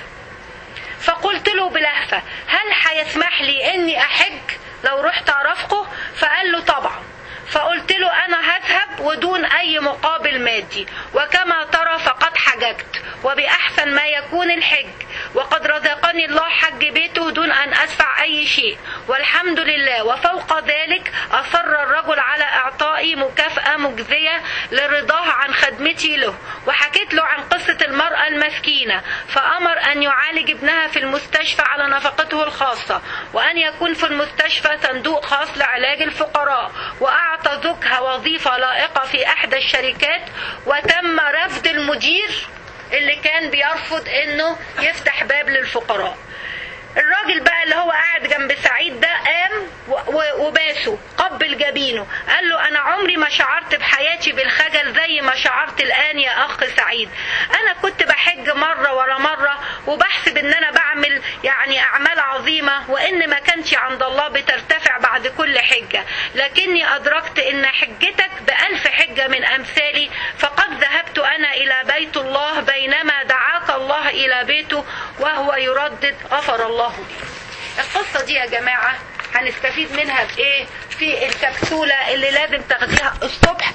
فقلت له بلهفة هل هيسمح لي اني احج لو رحت ارافقه فقال له طبعا فقلت له انا هذهب ودون اي مقابل مادي وكما ترى فقد حججت وباحسن ما يكون الحج وقد رزقني الله حج بيته دون ان ادفع اي شيء والحمد لله وفوق ذلك اصر الرجل على اعطائي مكافاه مجزيه لرضاه عن خدمتي له وحكيت له عن قصه المراه المسكينه فامر ان يعالج ابنها في المستشفى على نفقته الخاصه وان يكون في المستشفى صندوق خاص لعلاج الفقراء واعطى زوجها وظيفه لائقه في احدى الشركات وتم رفض المدير اللي كان بيرفض انه يفتح باب للفقراء الراجل بقى اللي هو قاعد جنب سعيد ده قام و- و- وباسه قبل جبينه قال له انا عمري ما شعرت بحياتي بالخجل زي ما شعرت الان يا اخ سعيد انا كنت بحج مره ورا مره وبحسب ان انا بعمل يعني اعمال عظيمه وان ما كانش عند الله بترتفع بعد كل حجه لكني ادركت ان حجتك بالف حجه من امثالي فقد ذهبت انا الى بيت الله بينما دعاك الله الى بيته وهو يردد غفر الله لي القصة دي يا جماعة هنستفيد منها بإيه في الكبسولة اللي لازم تاخديها الصبح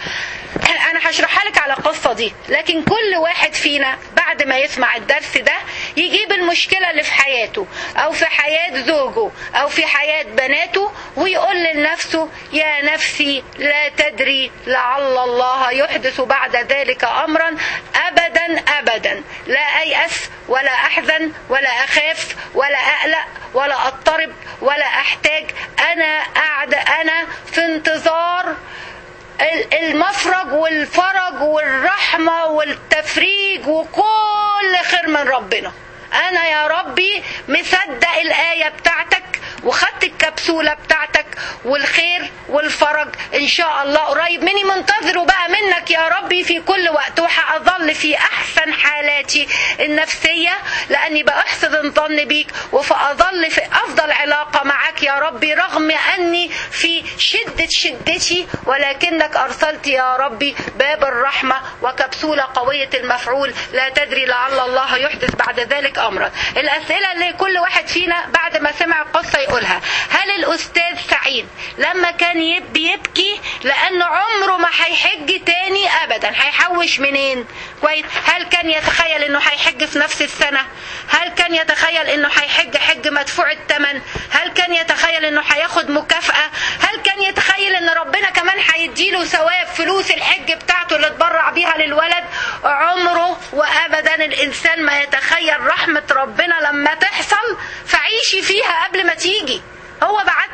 أنا هشرحها لك على القصة دي لكن كل واحد فينا بعد ما يسمع الدرس ده يجيب المشكلة اللي في حياته أو في حياة زوجه أو في حياة بناته ويقول لنفسه يا نفسي لا تدري لعل الله يحدث بعد ذلك أمرا أبدا أبدا لا أيأس ولا أحزن ولا أخاف ولا أقلق ولا أضطرب ولا أحتاج أنا قاعدة أنا في انتظار ال- المفرج والفرج والرحمة والتفريج وكل خير من ربنا أنا يا ربي مصدق الآية بتاعتك وخدت الكبسولة بتاعتك والخير والفرج إن شاء الله قريب مني منتظره بقى منك يا ربي في كل وقت وهأظل في أحسن حالاتي النفسية لأني بأحسن الظن بيك وفأظل في أفضل علاقة معك يا ربي رغم أني في شدة شدتي ولكنك أرسلت يا ربي باب الرحمة وكبسولة قوية المفعول لا تدري لعل الله يحدث بعد ذلك أمرا الأسئلة اللي كل واحد فينا بعد ما سمع القصة يقولها هل الأستاذ سعيد لما كان يب- بيبكي لأنه عمره ما هيحج تاني أبدا هيحوش منين كويس هل كان يتخيل أنه هيحج في نفس السنة هل كان يتخيل أنه هيحج حج مدفوع الثمن هل كان يتخيل أنه هياخد مكافأة هل كان يتخيل أن ربنا كمان هيديله ثواب فلوس الحج بتاعته اللي اتبرع بيها للولد عمره وأبدا الإنسان ما يتخيل رحمة ربنا لما تحصل فعيشي فيها قبل ما تيجي هو بعت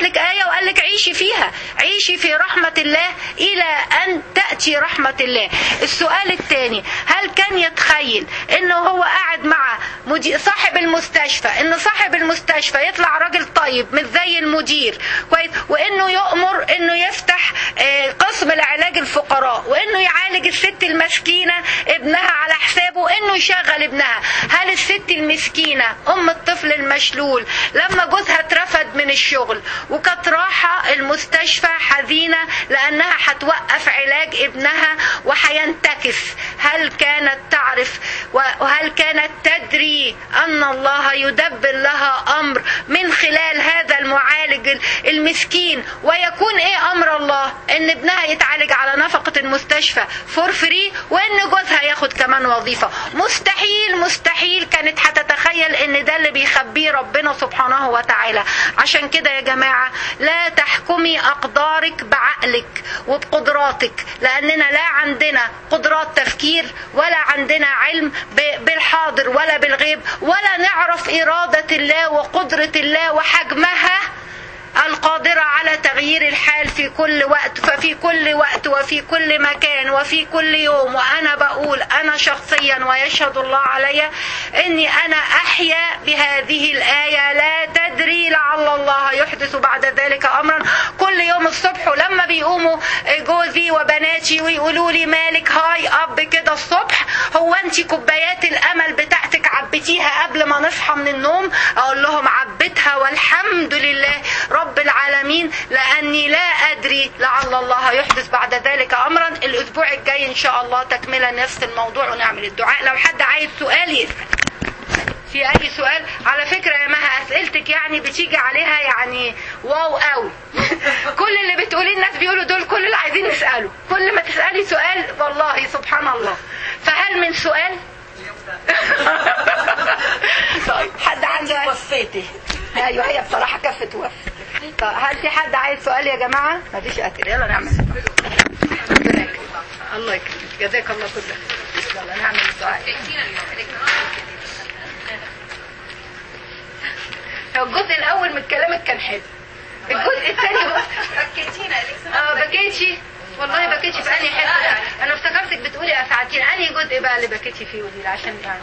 لك آية وقال لك عيشي فيها عيشي في رحمة الله إلى أن تأتي رحمة الله السؤال الثاني هل كان يتخيل انه هو قاعد مع مدير صاحب المستشفى ان صاحب المستشفى يطلع راجل طيب مش زي المدير كويس وانه يؤمر انه يفتح آه، قسم لعلاج الفقراء وانه يعالج الست المسكينه ابنها على حسابه وانه يشغل ابنها هل الست المسكينه ام الطفل المشلول لما جوزها اترفد من الشغل وكانت رايحه المستشفى حزينه لانها هتوقف علاج ابنها وهينتكس هل كانت تعرف وهل كانت تدري ان الله يدبر لها امر من خلال هذا المعالج المسكين ويكون ايه امر الله ان ابنها يتعالج على نفقه المستشفى فور فري وان جوزها ياخد كمان وظيفه مستحيل مستحيل كانت هتتخيل ان ده اللي بيخبيه ربنا سبحانه وتعالى عشان كده يا جماعه لا تحكمي اقدارك بعقلك وبقدراتك لاننا لا عندنا قدرات تفكير ولا عندنا علم ب- بالحاضر ولا بالغيب ولا نعرف اراده الله وقدره الله وحجمها القادرة على تغيير الحال في كل وقت ففي كل وقت وفي كل مكان وفي كل يوم وأنا بقول أنا شخصيا ويشهد الله علي أني أنا أحيا بهذه الآية لا تدري لعل الله يحدث بعد ذلك أمرا كل يوم الصبح ولما بيقوموا جوزي وبناتي ويقولوا لي مالك هاي أب كده الصبح هو أنت كوبايات الأمل بتاعتك عبيتيها قبل ما نصحى من النوم أقول لهم عبيتها والحمد لله رب العالمين لأني لا أدري لعل الله يحدث بعد ذلك أمرا الأسبوع الجاي إن شاء الله تكملة نفس الموضوع ونعمل الدعاء لو حد عايز سؤال يسأل في اي سؤال على فكره يا مها اسئلتك يعني بتيجي عليها يعني واو قوي كل اللي بتقوليه الناس بيقولوا دول كل اللي عايزين نساله كل ما تسالي سؤال والله سبحان الله فهل من سؤال طيب حد عنده وفيتي ايوه هي بصراحه كفه وف طيب هل في حد عايز سؤال يا جماعه مفيش اسئله يلا نعمل ربنا يكرمك. الله يكرمك جزاك الله كل خير يلا نعمل الدعاء الجزء الاول من كلامك كان حلو الجزء الثاني بكيتينا اه بكيتي والله بكيتي في انهي حته انا افتكرتك بتقولي اسعدتيني انهي جزء بقى اللي بكيتي فيه ودي عشان يعني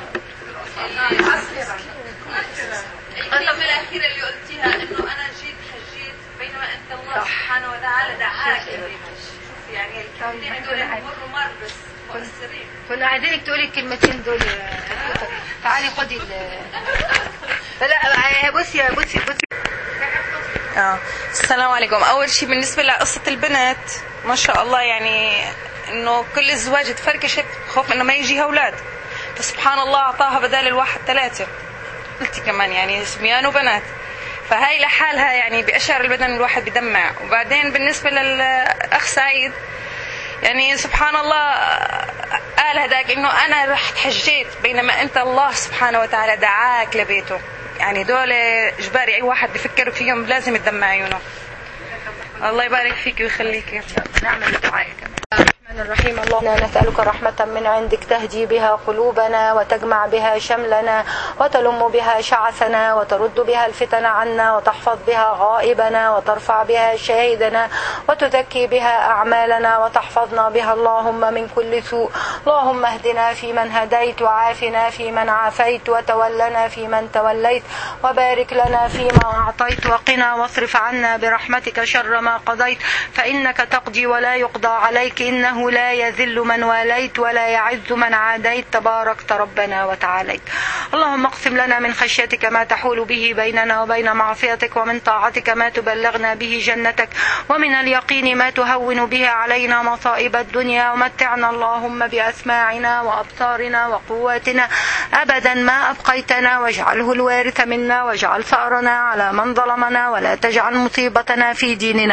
الكلمة الأخيرة اللي قلتيها إنه أنا جيت حجيت بينما أنت الله سبحانه وتعالى دعاك شوفي يعني الكلمتين دول مروا مر بس مؤثرين كنا عايزينك تقولي الكلمتين دول يا دكتور. تعالي خدي ال لا بصي بصي بصي آه. السلام عليكم اول شيء بالنسبه لقصه البنت ما شاء الله يعني انه كل الزواج تفركشت خوف انه ما يجيها اولاد فسبحان الله اعطاها بدال الواحد ثلاثه قلتي كمان يعني صبيان وبنات فهاي لحالها يعني بأشعر البدن الواحد بدمع وبعدين بالنسبة للأخ سعيد يعني سبحان الله قال هذاك انه انا رحت حجيت بينما انت الله سبحانه وتعالى دعاك لبيته يعني دول اجباري اي واحد بفكر فيهم لازم يدمع عيونه الله يبارك فيك ويخليك نعمل الدعاء كمان الرحمن الرحيم اللهم نسألك رحمة من عندك تهدي بها قلوبنا وتجمع بها شملنا وتلم بها شعثنا وترد بها الفتن عنا وتحفظ بها غائبنا وترفع بها شاهدنا وتزكي بها أعمالنا وتحفظنا بها اللهم من كل سوء اللهم اهدنا فيمن هديت وعافنا فيمن عافيت وتولنا فيمن توليت وبارك لنا فيما أعطيت وقنا واصرف عنا برحمتك شر ما قضيت فإنك تقضي ولا يقضى عليك إنه لا يذل من واليت ولا يعز من عاديت تباركت ربنا وتعاليت اللهم اقسم لنا من خشيتك ما تحول به بيننا وبين معصيتك ومن طاعتك ما تبلغنا به جنتك ومن اليقين ما تهون به علينا مصائب الدنيا ومتعنا اللهم بأسماعنا وأبصارنا وقواتنا أبدا ما أبقيتنا واجعله الوارث منا واجعل ثأرنا على من ظلمنا ولا تجعل مصيبتنا في ديننا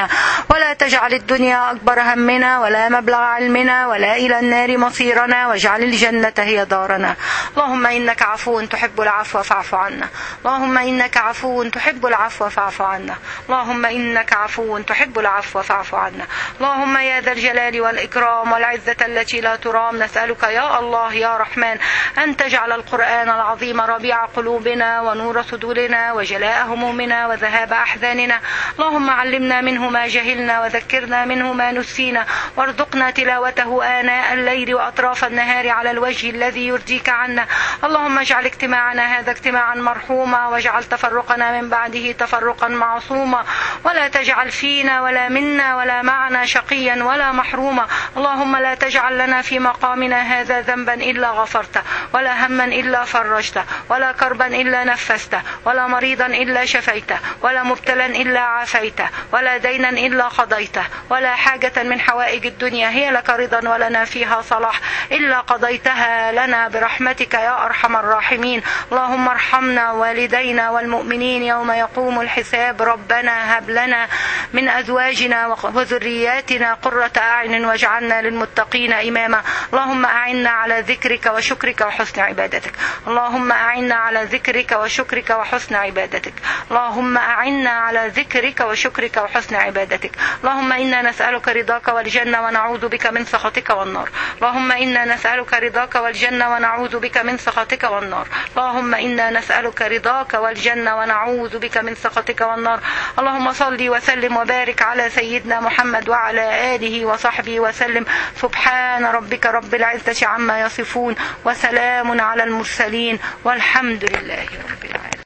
ولا تجعل الدنيا أكبر همنا ولا مبلغ علمنا ولا إلى النار مصيرنا واجعل الجنة هي دارنا اللهم إنك عفو تحب العفو فاعف عنا اللهم إنك عفو تحب العفو فاعف عنا اللهم إنك عفو تحب العفو فاعف عنا اللهم يا ذا الجلال والإكرام والعزة التي لا ترام نسألك يا الله يا رحمن أن تجعل القرآن العظيم ربيع قلوبنا ونور صدورنا وجلاء همومنا وذهاب أحزاننا اللهم علمنا منه ما جهلنا وذكرنا منه ما نسينا وارزقنا تلاوته آناء الليل وأطراف النهار على الوجه الذي يرضيك عنا اللهم اجعل اجتماعنا هذا اجتماعا مرحوما واجعل تفرقنا من بعده تفرقا معصوما ولا تجعل فينا ولا منا ولا معنا شقيا ولا محروما اللهم لا تجعل لنا في مقامنا هذا ذنبا إلا غفرته ولا هما إلا فرجته ولا كربا إلا نفسته ولا مريضا إلا شفيته ولا مبتلا إلا عافيته ولا دينا إلا قضيته ولا حاجة من حوائج الدنيا هي لك رضا ولنا فيها صلاح إلا قضيتها لنا برحمتك يا أرحم الراحمين اللهم ارحمنا والدينا والمؤمنين يوم يقوم الحساب ربنا هب لنا من أزواجنا وذرياتنا قرة أعين واجعلنا للمتقين إماما اللهم أعنا على ذكرك وشكرك وحسن عبادتك اللهم أعنا على ذكرك وشكرك وحسن عبادتك اللهم أعنا على ذكرك وشكرك وحسن عبادتك اللهم إنا نسألك رضاك والجنة ونعوذ بك من سخطك والنار اللهم إنا نسألك رضاك والجنة ونعوذ بك من سخطك والنار اللهم إنا نسألك رضاك والجنة ونعوذ بك من سخطك والنار اللهم صل وسلم وبارك على سيدنا محمد وعلى آله وصحبه وسلم سبحان ربك رب العزة عما يصفون وسلام على المرسلين والحمد لله رب العالمين